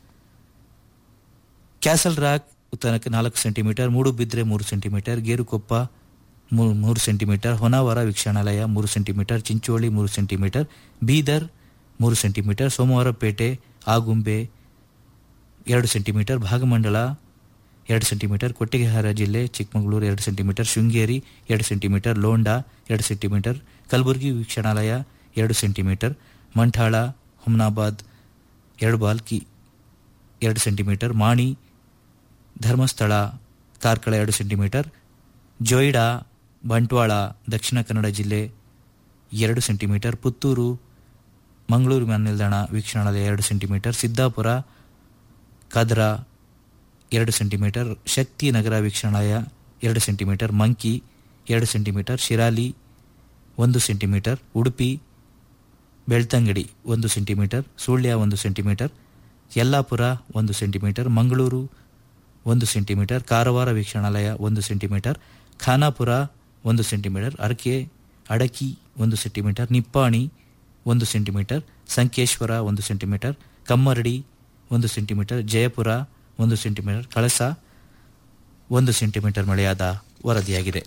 ಕ್ಯಾಸಲ್ ರಾಕ್ ಉತ್ತರಕ್ಕೆ ನಾಲ್ಕು ಸೆಂಟಿಮೀಟರ್ ಮೂಡುಬಿದ್ರೆ ಮೂರು ಸೆಂಟಿಮೀಟರ್ ಗೇರುಕೊಪ್ಪ ಮೂರು ಸೆಂಟಿಮೀಟರ್ ಹೊನಾವರ ವೀಕ್ಷಣಾಲಯ ಮೂರು ಸೆಂಟಿಮೀಟರ್ ಚಿಂಚೋಳಿ ಮೂರು ಸೆಂಟಿಮೀಟರ್ ಬೀದರ್ ಮೂರು ಸೆಂಟಿಮೀಟರ್ ಸೋಮವಾರಪೇಟೆ ಆಗುಂಬೆ ಎರಡು ಸೆಂಟಿಮೀಟರ್ ಭಾಗಮಂಡಲ ಎರಡು ಸೆಂಟಿಮೀಟರ್ ಕೊಟ್ಟಿಗೆಹಾರ ಜಿಲ್ಲೆ ಚಿಕ್ಕಮಗಳೂರು ಎರಡು ಸೆಂಟಿಮೀಟರ್ ಶೃಂಗೇರಿ ಎರಡು ಸೆಂಟಿಮೀಟರ್ ಲೋಂಡಾ ಎರಡು ಸೆಂಟಿಮೀಟರ್ ಕಲಬುರಗಿ ವೀಕ್ಷಣಾಲಯ ಎರಡು ಸೆಂಟಿಮೀಟರ್ ಮಂಠಾಳ ಹುಮ್ನಾಬಾದ್ ಎರಡು ಬಾಲ್ಕಿ ಎರಡು ಸೆಂಟಿಮೀಟರ್ ಮಾಣಿ ಧರ್ಮಸ್ಥಳ ಕಾರ್ಕಳ ಎರಡು ಸೆಂಟಿಮೀಟರ್ ಜೊಯ್ಡಾ ಬಂಟ್ವಾಳ ದಕ್ಷಿಣ ಕನ್ನಡ ಜಿಲ್ಲೆ ಎರಡು ಸೆಂಟಿಮೀಟರ್ ಪುತ್ತೂರು ಮಂಗಳೂರು ವಿಮಾನ ನಿಲ್ದಾಣ ವೀಕ್ಷಣಾಲಯ ಎರಡು ಸೆಂಟಿಮೀಟರ್ ಸಿದ್ದಾಪುರ ಕದ್ರ ಎರಡು ಸೆಂಟಿಮೀಟರ್ ಶಕ್ತಿ ನಗರ ವೀಕ್ಷಣಾಲಯ ಎರಡು ಸೆಂಟಿಮೀಟರ್ ಮಂಕಿ ಎರಡು ಸೆಂಟಿಮೀಟರ್ ಶಿರಾಲಿ ಒಂದು ಸೆಂಟಿಮೀಟರ್ ಉಡುಪಿ ಬೆಳ್ತಂಗಡಿ ಒಂದು ಸೆಂಟಿಮೀಟರ್ ಸುಳ್ಯ ಒಂದು ಸೆಂಟಿಮೀಟರ್ ಯಲ್ಲಾಪುರ ಒಂದು ಸೆಂಟಿಮೀಟರ್ ಮಂಗಳೂರು ಒಂದು ಸೆಂಟಿಮೀಟರ್ ಕಾರವಾರ ವೀಕ್ಷಣಾಲಯ ಒಂದು ಸೆಂಟಿಮೀಟರ್ ಖಾನಾಪುರ ಒಂದು ಸೆಂಟಿಮೀಟರ್ ಅರಕೆ ಅಡಕಿ ಒಂದು ಸೆಂಟಿಮೀಟರ್ ನಿಪ್ಪಾಣಿ ಒಂದು ಸೆಂಟಿಮೀಟರ್ ಸಂಕೇಶ್ವರ ಒಂದು ಸೆಂಟಿಮೀಟರ್ ಕಮ್ಮರಡಿ ಒಂದು ಸೆಂಟಿಮೀಟರ್ ಜಯಪುರ ಒಂದು ಸೆಂಟಿಮೀಟರ್ ಕಳಸ ಒಂದು ಸೆಂಟಿಮೀಟರ್ ಮಳೆಯಾದ ವರದಿಯಾಗಿದೆ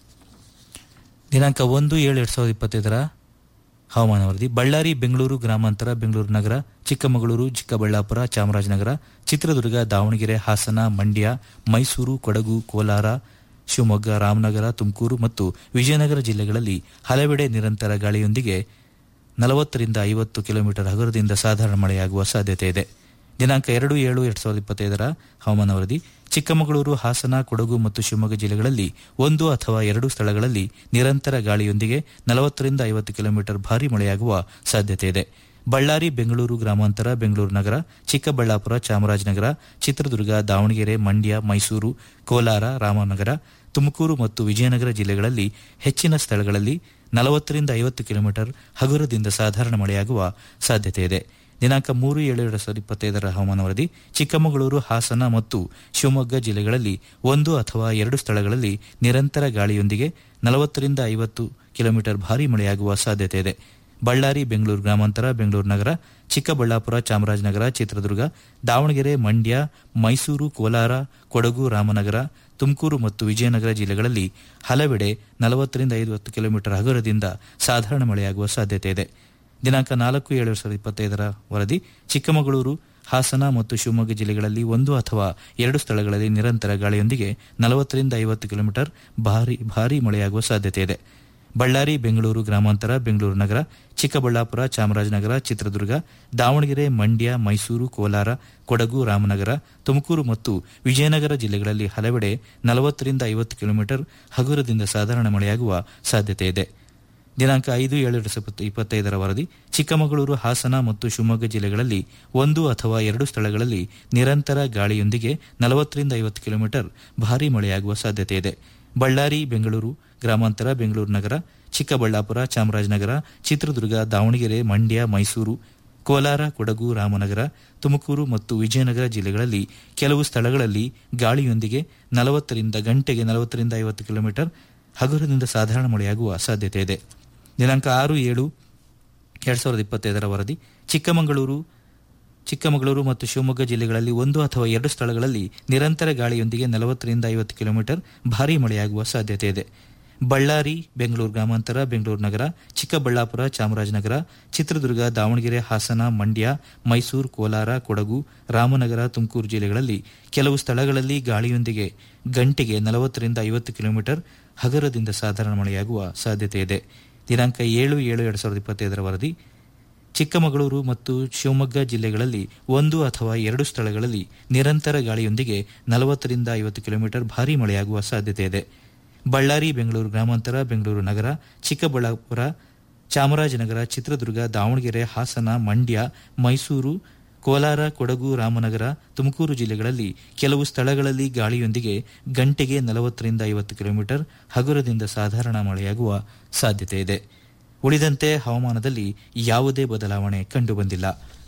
ದಿನಾಂಕ ಒಂದು ಏಳು ಎರಡು ಸಾವಿರದ ಇಪ್ಪತ್ತೈದರ ಹವಾಮಾನ ವರದಿ ಬಳ್ಳಾರಿ ಬೆಂಗಳೂರು ಗ್ರಾಮಾಂತರ ಬೆಂಗಳೂರು ನಗರ ಚಿಕ್ಕಮಗಳೂರು ಚಿಕ್ಕಬಳ್ಳಾಪುರ ಚಾಮರಾಜನಗರ ಚಿತ್ರದುರ್ಗ ದಾವಣಗೆರೆ ಹಾಸನ ಮಂಡ್ಯ ಮೈಸೂರು ಕೊಡಗು ಕೋಲಾರ ಶಿವಮೊಗ್ಗ ರಾಮನಗರ ತುಮಕೂರು ಮತ್ತು ವಿಜಯನಗರ ಜಿಲ್ಲೆಗಳಲ್ಲಿ ಹಲವೆಡೆ ನಿರಂತರ ಗಾಳಿಯೊಂದಿಗೆ ನಲವತ್ತರಿಂದ ಐವತ್ತು ಕಿಲೋಮೀಟರ್ ಹಗುರದಿಂದ ಸಾಧಾರಣ ಮಳೆಯಾಗುವ ಸಾಧ್ಯತೆ ಇದೆ ದಿನಾಂಕ ಎರಡು ಏಳು ಎರಡು ಸಾವಿರದ ಇಪ್ಪತ್ತೈದರ ಹವಾಮಾನ ವರದಿ ಚಿಕ್ಕಮಗಳೂರು ಹಾಸನ ಕೊಡಗು ಮತ್ತು ಶಿವಮೊಗ್ಗ ಜಿಲ್ಲೆಗಳಲ್ಲಿ ಒಂದು ಅಥವಾ ಎರಡು ಸ್ಥಳಗಳಲ್ಲಿ ನಿರಂತರ ಗಾಳಿಯೊಂದಿಗೆ ನಲವತ್ತರಿಂದ ಐವತ್ತು ಕಿಲೋಮೀಟರ್ ಭಾರೀ ಮಳೆಯಾಗುವ ಸಾಧ್ಯತೆ ಇದೆ ಬಳ್ಳಾರಿ ಬೆಂಗಳೂರು ಗ್ರಾಮಾಂತರ ಬೆಂಗಳೂರು ನಗರ ಚಿಕ್ಕಬಳ್ಳಾಪುರ ಚಾಮರಾಜನಗರ ಚಿತ್ರದುರ್ಗ ದಾವಣಗೆರೆ ಮಂಡ್ಯ ಮೈಸೂರು ಕೋಲಾರ ರಾಮನಗರ ತುಮಕೂರು ಮತ್ತು ವಿಜಯನಗರ ಜಿಲ್ಲೆಗಳಲ್ಲಿ ಹೆಚ್ಚಿನ ಸ್ಥಳಗಳಲ್ಲಿ ನಲವತ್ತರಿಂದ ಐವತ್ತು ಕಿಲೋಮೀಟರ್ ಹಗುರದಿಂದ ಸಾಧಾರಣ ಮಳೆಯಾಗುವ ಸಾಧ್ಯತೆ ಇದೆ ದಿನಾಂಕ ಮೂರು ಏಳು ಎರಡು ಸಾವಿರದ ಇಪ್ಪತ್ತೈದರ ಹವಾಮಾನ ವರದಿ ಚಿಕ್ಕಮಗಳೂರು ಹಾಸನ ಮತ್ತು ಶಿವಮೊಗ್ಗ ಜಿಲ್ಲೆಗಳಲ್ಲಿ ಒಂದು ಅಥವಾ ಎರಡು ಸ್ಥಳಗಳಲ್ಲಿ ನಿರಂತರ ಗಾಳಿಯೊಂದಿಗೆ ನಲವತ್ತರಿಂದ ಐವತ್ತು ಕಿಲೋಮೀಟರ್ ಭಾರೀ ಮಳೆಯಾಗುವ ಸಾಧ್ಯತೆ ಇದೆ ಬಳ್ಳಾರಿ ಬೆಂಗಳೂರು ಗ್ರಾಮಾಂತರ ಬೆಂಗಳೂರು ನಗರ ಚಿಕ್ಕಬಳ್ಳಾಪುರ ಚಾಮರಾಜನಗರ ಚಿತ್ರದುರ್ಗ ದಾವಣಗೆರೆ ಮಂಡ್ಯ ಮೈಸೂರು ಕೋಲಾರ ಕೊಡಗು ರಾಮನಗರ ತುಮಕೂರು ಮತ್ತು ವಿಜಯನಗರ ಜಿಲ್ಲೆಗಳಲ್ಲಿ ಹಲವೆಡೆ ನಲವತ್ತರಿಂದ ಐವತ್ತು ಕಿಲೋಮೀಟರ್ ಹಗುರದಿಂದ ಸಾಧಾರಣ ಮಳೆಯಾಗುವ ಸಾಧ್ಯತೆ ಇದೆ ದಿನಾಂಕ ನಾಲ್ಕು ಏಳು ಎರಡು ಸಾವಿರದ ಇಪ್ಪತ್ತೈದರ ವರದಿ ಚಿಕ್ಕಮಗಳೂರು ಹಾಸನ ಮತ್ತು ಶಿವಮೊಗ್ಗ ಜಿಲ್ಲೆಗಳಲ್ಲಿ ಒಂದು ಅಥವಾ ಎರಡು ಸ್ಥಳಗಳಲ್ಲಿ ನಿರಂತರ ಗಾಳಿಯೊಂದಿಗೆ ನಲವತ್ತರಿಂದ ಐವತ್ತು ಕಿಲೋಮೀಟರ್ ಭಾರಿ ಭಾರೀ ಮಳೆಯಾಗುವ ಸಾಧ್ಯತೆ ಇದೆ ಬಳ್ಳಾರಿ ಬೆಂಗಳೂರು ಗ್ರಾಮಾಂತರ ಬೆಂಗಳೂರು ನಗರ ಚಿಕ್ಕಬಳ್ಳಾಪುರ ಚಾಮರಾಜನಗರ ಚಿತ್ರದುರ್ಗ ದಾವಣಗೆರೆ ಮಂಡ್ಯ ಮೈಸೂರು ಕೋಲಾರ ಕೊಡಗು ರಾಮನಗರ ತುಮಕೂರು ಮತ್ತು ವಿಜಯನಗರ ಜಿಲ್ಲೆಗಳಲ್ಲಿ ಹಲವೆಡೆ ನಲವತ್ತರಿಂದ ಐವತ್ತು ಕಿಲೋಮೀಟರ್ ಹಗುರದಿಂದ ಸಾಧಾರಣ ಮಳೆಯಾಗುವ ಸಾಧ್ಯತೆ ಇದೆ ದಿನಾಂಕ ಐದು ಏಳು ಎರಡು ಸಾವಿರದ ಇಪ್ಪತ್ತೈದರ ವರದಿ ಚಿಕ್ಕಮಗಳೂರು ಹಾಸನ ಮತ್ತು ಶಿವಮೊಗ್ಗ ಜಿಲ್ಲೆಗಳಲ್ಲಿ ಒಂದು ಅಥವಾ ಎರಡು ಸ್ಥಳಗಳಲ್ಲಿ ನಿರಂತರ ಗಾಳಿಯೊಂದಿಗೆ ನಲವತ್ತರಿಂದ ಐವತ್ತು ಕಿಲೋಮೀಟರ್ ಭಾರೀ ಮಳೆಯಾಗುವ ಸಾಧ್ಯತೆ ಇದೆ ಬಳ್ಳಾರಿ ಬೆಂಗಳೂರು ಗ್ರಾಮಾಂತರ ಬೆಂಗಳೂರು ನಗರ ಚಿಕ್ಕಬಳ್ಳಾಪುರ ಚಾಮರಾಜನಗರ ಚಿತ್ರದುರ್ಗ ದಾವಣಗೆರೆ ಮಂಡ್ಯ ಮೈಸೂರು ಕೋಲಾರ ಕೊಡಗು ರಾಮನಗರ ತುಮಕೂರು ಮತ್ತು ವಿಜಯನಗರ ಜಿಲ್ಲೆಗಳಲ್ಲಿ ಕೆಲವು ಸ್ಥಳಗಳಲ್ಲಿ ಗಾಳಿಯೊಂದಿಗೆ ನಲವತ್ತರಿಂದ ಗಂಟೆಗೆ ನಲವತ್ತರಿಂದ ಐವತ್ತು ಕಿಲೋಮೀಟರ್ ಹಗುರದಿಂದ ಸಾಧಾರಣ ಮಳೆಯಾಗುವ ಸಾಧ್ಯತೆ ಇದೆ ದಿನಾಂಕ ಆರು ಏಳು ಎರಡ್ ಸಾವಿರದ ಇಪ್ಪತ್ತೈದರ ವರದಿ ಚಿಕ್ಕಮಗಳೂರು ಚಿಕ್ಕಮಗಳೂರು ಮತ್ತು ಶಿವಮೊಗ್ಗ ಜಿಲ್ಲೆಗಳಲ್ಲಿ ಒಂದು ಅಥವಾ ಎರಡು ಸ್ಥಳಗಳಲ್ಲಿ ನಿರಂತರ ಗಾಳಿಯೊಂದಿಗೆ ನಲವತ್ತರಿಂದ ಐವತ್ತು ಕಿಲೋಮೀಟರ್ ಭಾರೀ ಮಳೆಯಾಗುವ ಸಾಧ್ಯತೆ ಇದೆ ಬಳ್ಳಾರಿ ಬೆಂಗಳೂರು ಗ್ರಾಮಾಂತರ ಬೆಂಗಳೂರು ನಗರ ಚಿಕ್ಕಬಳ್ಳಾಪುರ ಚಾಮರಾಜನಗರ ಚಿತ್ರದುರ್ಗ ದಾವಣಗೆರೆ ಹಾಸನ ಮಂಡ್ಯ ಮೈಸೂರು ಕೋಲಾರ ಕೊಡಗು ರಾಮನಗರ ತುಮಕೂರು ಜಿಲ್ಲೆಗಳಲ್ಲಿ ಕೆಲವು ಸ್ಥಳಗಳಲ್ಲಿ ಗಾಳಿಯೊಂದಿಗೆ ಗಂಟೆಗೆ ನಲವತ್ತರಿಂದ ಐವತ್ತು ಕಿಲೋಮೀಟರ್ ಹಗರದಿಂದ ಸಾಧಾರಣ ಮಳೆಯಾಗುವ ಸಾಧ್ಯತೆ ಇದೆ ದಿನಾಂಕ ಏಳು ಏಳು ಎರಡು ಸಾವಿರದ ಇಪ್ಪತ್ತೈದರ ವರದಿ ಚಿಕ್ಕಮಗಳೂರು ಮತ್ತು ಶಿವಮೊಗ್ಗ ಜಿಲ್ಲೆಗಳಲ್ಲಿ ಒಂದು ಅಥವಾ ಎರಡು ಸ್ಥಳಗಳಲ್ಲಿ ನಿರಂತರ ಗಾಳಿಯೊಂದಿಗೆ ನಲವತ್ತರಿಂದ ಐವತ್ತು ಕಿಲೋಮೀಟರ್ ಭಾರೀ ಮಳೆಯಾಗುವ ಸಾಧ್ಯತೆ ಇದೆ ಬಳ್ಳಾರಿ ಬೆಂಗಳೂರು ಗ್ರಾಮಾಂತರ ಬೆಂಗಳೂರು ನಗರ ಚಿಕ್ಕಬಳ್ಳಾಪುರ ಚಾಮರಾಜನಗರ ಚಿತ್ರದುರ್ಗ ದಾವಣಗೆರೆ ಹಾಸನ ಮಂಡ್ಯ ಮೈಸೂರು ಕೋಲಾರ ಕೊಡಗು ರಾಮನಗರ ತುಮಕೂರು ಜಿಲ್ಲೆಗಳಲ್ಲಿ ಕೆಲವು ಸ್ಥಳಗಳಲ್ಲಿ ಗಾಳಿಯೊಂದಿಗೆ ಗಂಟೆಗೆ ನಲವತ್ತರಿಂದ ಐವತ್ತು ಕಿಲೋಮೀಟರ್ ಹಗುರದಿಂದ ಸಾಧಾರಣ ಮಳೆಯಾಗುವ ಸಾಧ್ಯತೆ ಇದೆ ಉಳಿದಂತೆ ಹವಾಮಾನದಲ್ಲಿ ಯಾವುದೇ ಬದಲಾವಣೆ ಕಂಡುಬಂದಿಲ್ಲ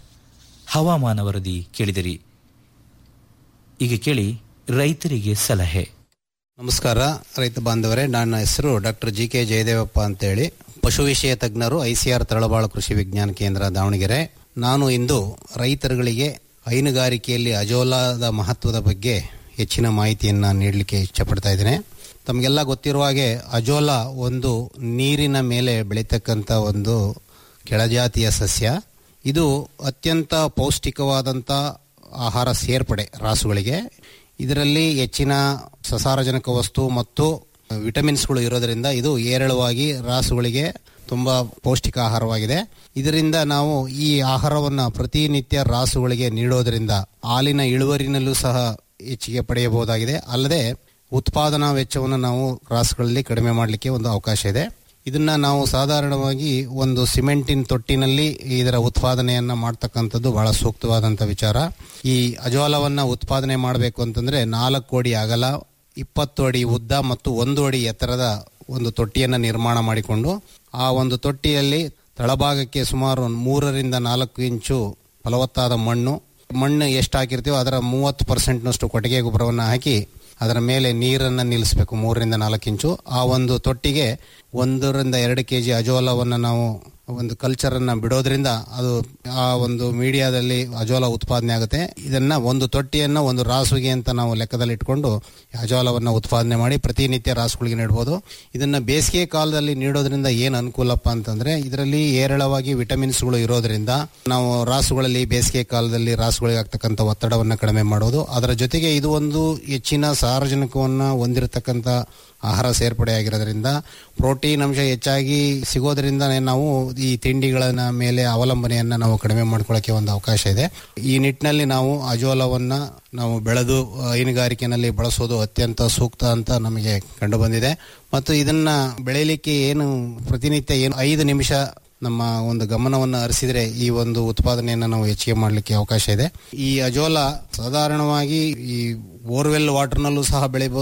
ಹವಾಮಾನ ವರದಿ ಕೇಳಿದಿರಿ ಈಗ ಕೇಳಿ ರೈತರಿಗೆ ಸಲಹೆ ನಮಸ್ಕಾರ ರೈತ ಬಾಂಧವರೇ ನನ್ನ ಹೆಸರು ಡಾಕ್ಟರ್ ಜಿ ಕೆ ಜಯದೇವಪ್ಪ ಅಂತೇಳಿ ಪಶು ವಿಷಯ ತಜ್ಞರು ಐಸಿಆರ್ ತಳಬಾಳು ಕೃಷಿ ವಿಜ್ಞಾನ ಕೇಂದ್ರ ದಾವಣಗೆರೆ ನಾನು ಇಂದು ರೈತರುಗಳಿಗೆ ಹೈನುಗಾರಿಕೆಯಲ್ಲಿ ಅಜೋಲಾದ ಮಹತ್ವದ ಬಗ್ಗೆ ಹೆಚ್ಚಿನ ಮಾಹಿತಿಯನ್ನು ನೀಡಲಿಕ್ಕೆ ಇಷ್ಟಪಡ್ತಾ ಇದ್ದೇನೆ ತಮಗೆಲ್ಲ ಗೊತ್ತಿರುವ ಹಾಗೆ ಅಜೋಲಾ ಒಂದು ನೀರಿನ ಮೇಲೆ ಬೆಳೀತಕ್ಕಂಥ ಒಂದು ಕೆಳಜಾತಿಯ ಸಸ್ಯ ಇದು ಅತ್ಯಂತ ಪೌಷ್ಟಿಕವಾದಂಥ ಆಹಾರ ಸೇರ್ಪಡೆ ರಾಸುಗಳಿಗೆ ಇದರಲ್ಲಿ ಹೆಚ್ಚಿನ ಸಸಾರಜನಕ ವಸ್ತು ಮತ್ತು ವಿಟಮಿನ್ಸ್ಗಳು ಇರೋದರಿಂದ ಇದು ಏರಳವಾಗಿ ರಾಸುಗಳಿಗೆ ತುಂಬ ಪೌಷ್ಟಿಕ ಆಹಾರವಾಗಿದೆ ಇದರಿಂದ ನಾವು ಈ ಆಹಾರವನ್ನು ಪ್ರತಿನಿತ್ಯ ರಾಸುಗಳಿಗೆ ನೀಡೋದರಿಂದ ಹಾಲಿನ ಇಳುವರಿನಲ್ಲೂ ಸಹ ಹೆಚ್ಚಿಗೆ ಪಡೆಯಬಹುದಾಗಿದೆ ಅಲ್ಲದೆ ಉತ್ಪಾದನಾ ವೆಚ್ಚವನ್ನು ನಾವು ರಾಸುಗಳಲ್ಲಿ ಕಡಿಮೆ ಮಾಡಲಿಕ್ಕೆ ಒಂದು ಅವಕಾಶ ಇದೆ ಇದನ್ನ ನಾವು ಸಾಧಾರಣವಾಗಿ ಒಂದು ಸಿಮೆಂಟಿನ ತೊಟ್ಟಿನಲ್ಲಿ ಇದರ ಉತ್ಪಾದನೆಯನ್ನ ಮಾಡ್ತಕ್ಕಂಥದ್ದು ಬಹಳ ಸೂಕ್ತವಾದಂಥ ವಿಚಾರ ಈ ಅಜೋಲವನ್ನ ಉತ್ಪಾದನೆ ಮಾಡಬೇಕು ಅಂತಂದ್ರೆ ನಾಲ್ಕು ಅಡಿ ಅಗಲ ಇಪ್ಪತ್ತು ಅಡಿ ಉದ್ದ ಮತ್ತು ಒಂದು ಅಡಿ ಎತ್ತರದ ಒಂದು ತೊಟ್ಟಿಯನ್ನು ನಿರ್ಮಾಣ ಮಾಡಿಕೊಂಡು ಆ ಒಂದು ತೊಟ್ಟಿಯಲ್ಲಿ ತಳಭಾಗಕ್ಕೆ ಸುಮಾರು ಒಂದು ಮೂರರಿಂದ ನಾಲ್ಕು ಇಂಚು ಫಲವತ್ತಾದ ಮಣ್ಣು ಮಣ್ಣು ಎಷ್ಟು ಹಾಕಿರ್ತೀವೋ ಅದರ ಮೂವತ್ತು ಪರ್ಸೆಂಟ್ನಷ್ಟು ಕೊಟ್ಟಿಗೆ ಗೊಬ್ಬರವನ್ನು ಹಾಕಿ ಅದರ ಮೇಲೆ ನೀರನ್ನು ನಿಲ್ಲಿಸಬೇಕು ಮೂರರಿಂದ ನಾಲ್ಕು ಇಂಚು ಆ ಒಂದು ತೊಟ್ಟಿಗೆ ಒಂದರಿಂದ ಎರಡು ಕೆ ಜಿ ಅಜೋಲವನ್ನು ನಾವು ಒಂದು ಕಲ್ಚರನ್ನು ಬಿಡೋದ್ರಿಂದ ಅದು ಆ ಒಂದು ಮೀಡಿಯಾದಲ್ಲಿ ಅಜೋಲ ಉತ್ಪಾದನೆ ಆಗುತ್ತೆ ಇದನ್ನ ಒಂದು ತೊಟ್ಟಿಯನ್ನು ಒಂದು ರಾಸುಗೆ ಅಂತ ನಾವು ಲೆಕ್ಕದಲ್ಲಿ ಇಟ್ಕೊಂಡು ಅಜೋಲವನ್ನು ಉತ್ಪಾದನೆ ಮಾಡಿ ಪ್ರತಿನಿತ್ಯ ರಾಸುಗಳಿಗೆ ನೀಡಬಹುದು ಇದನ್ನ ಬೇಸಿಗೆ ಕಾಲದಲ್ಲಿ ನೀಡೋದ್ರಿಂದ ಏನು ಅನುಕೂಲಪ್ಪ ಅಂತಂದ್ರೆ ಇದರಲ್ಲಿ ಏರಳವಾಗಿ ವಿಟಮಿನ್ಸ್ಗಳು ಇರೋದ್ರಿಂದ ನಾವು ರಾಸುಗಳಲ್ಲಿ ಬೇಸಿಗೆ ಕಾಲದಲ್ಲಿ ರಾಸುಗಳಿಗೆ ಆಗ್ತಕ್ಕಂಥ ಒತ್ತಡವನ್ನು ಕಡಿಮೆ ಮಾಡೋದು ಅದರ ಜೊತೆಗೆ ಇದು ಒಂದು ಹೆಚ್ಚಿನ ಸಾರಜನಕವನ್ನು ಹೊಂದಿರತಕ್ಕಂಥ ಆಹಾರ ಸೇರ್ಪಡೆಯಾಗಿರೋದ್ರಿಂದ ಪ್ರೋಟೀನ್ ಅಂಶ ಹೆಚ್ಚಾಗಿ ಸಿಗೋದ್ರಿಂದ ನಾವು ಈ ತಿಂಡಿಗಳ ಮೇಲೆ ಅವಲಂಬನೆಯನ್ನ ನಾವು ಕಡಿಮೆ ಮಾಡ್ಕೊಳ್ಳೋಕೆ ಒಂದು ಅವಕಾಶ ಇದೆ ಈ ನಿಟ್ಟಿನಲ್ಲಿ ನಾವು ಅಜೋಲವನ್ನ ನಾವು ಬೆಳೆದು ಹೈನುಗಾರಿಕೆನಲ್ಲಿ ಬಳಸೋದು ಅತ್ಯಂತ ಸೂಕ್ತ ಅಂತ ನಮಗೆ ಕಂಡು ಬಂದಿದೆ ಮತ್ತು ಇದನ್ನ ಬೆಳೆಯಲಿಕ್ಕೆ ಏನು ಪ್ರತಿನಿತ್ಯ ಏನು ಐದು ನಿಮಿಷ ನಮ್ಮ ಒಂದು ಗಮನವನ್ನು ಹರಿಸಿದ್ರೆ ಈ ಒಂದು ಉತ್ಪಾದನೆಯನ್ನು ನಾವು ಹೆಚ್ಚಿಗೆ ಮಾಡಲಿಕ್ಕೆ ಅವಕಾಶ ಇದೆ ಈ ಅಜೋಲ ಸಾಧಾರಣವಾಗಿ ಈ ಬೋರ್ವೆಲ್ ವಾಟರ್ನಲ್ಲೂ ಸಹ ಬೆಳಿಬಹುದು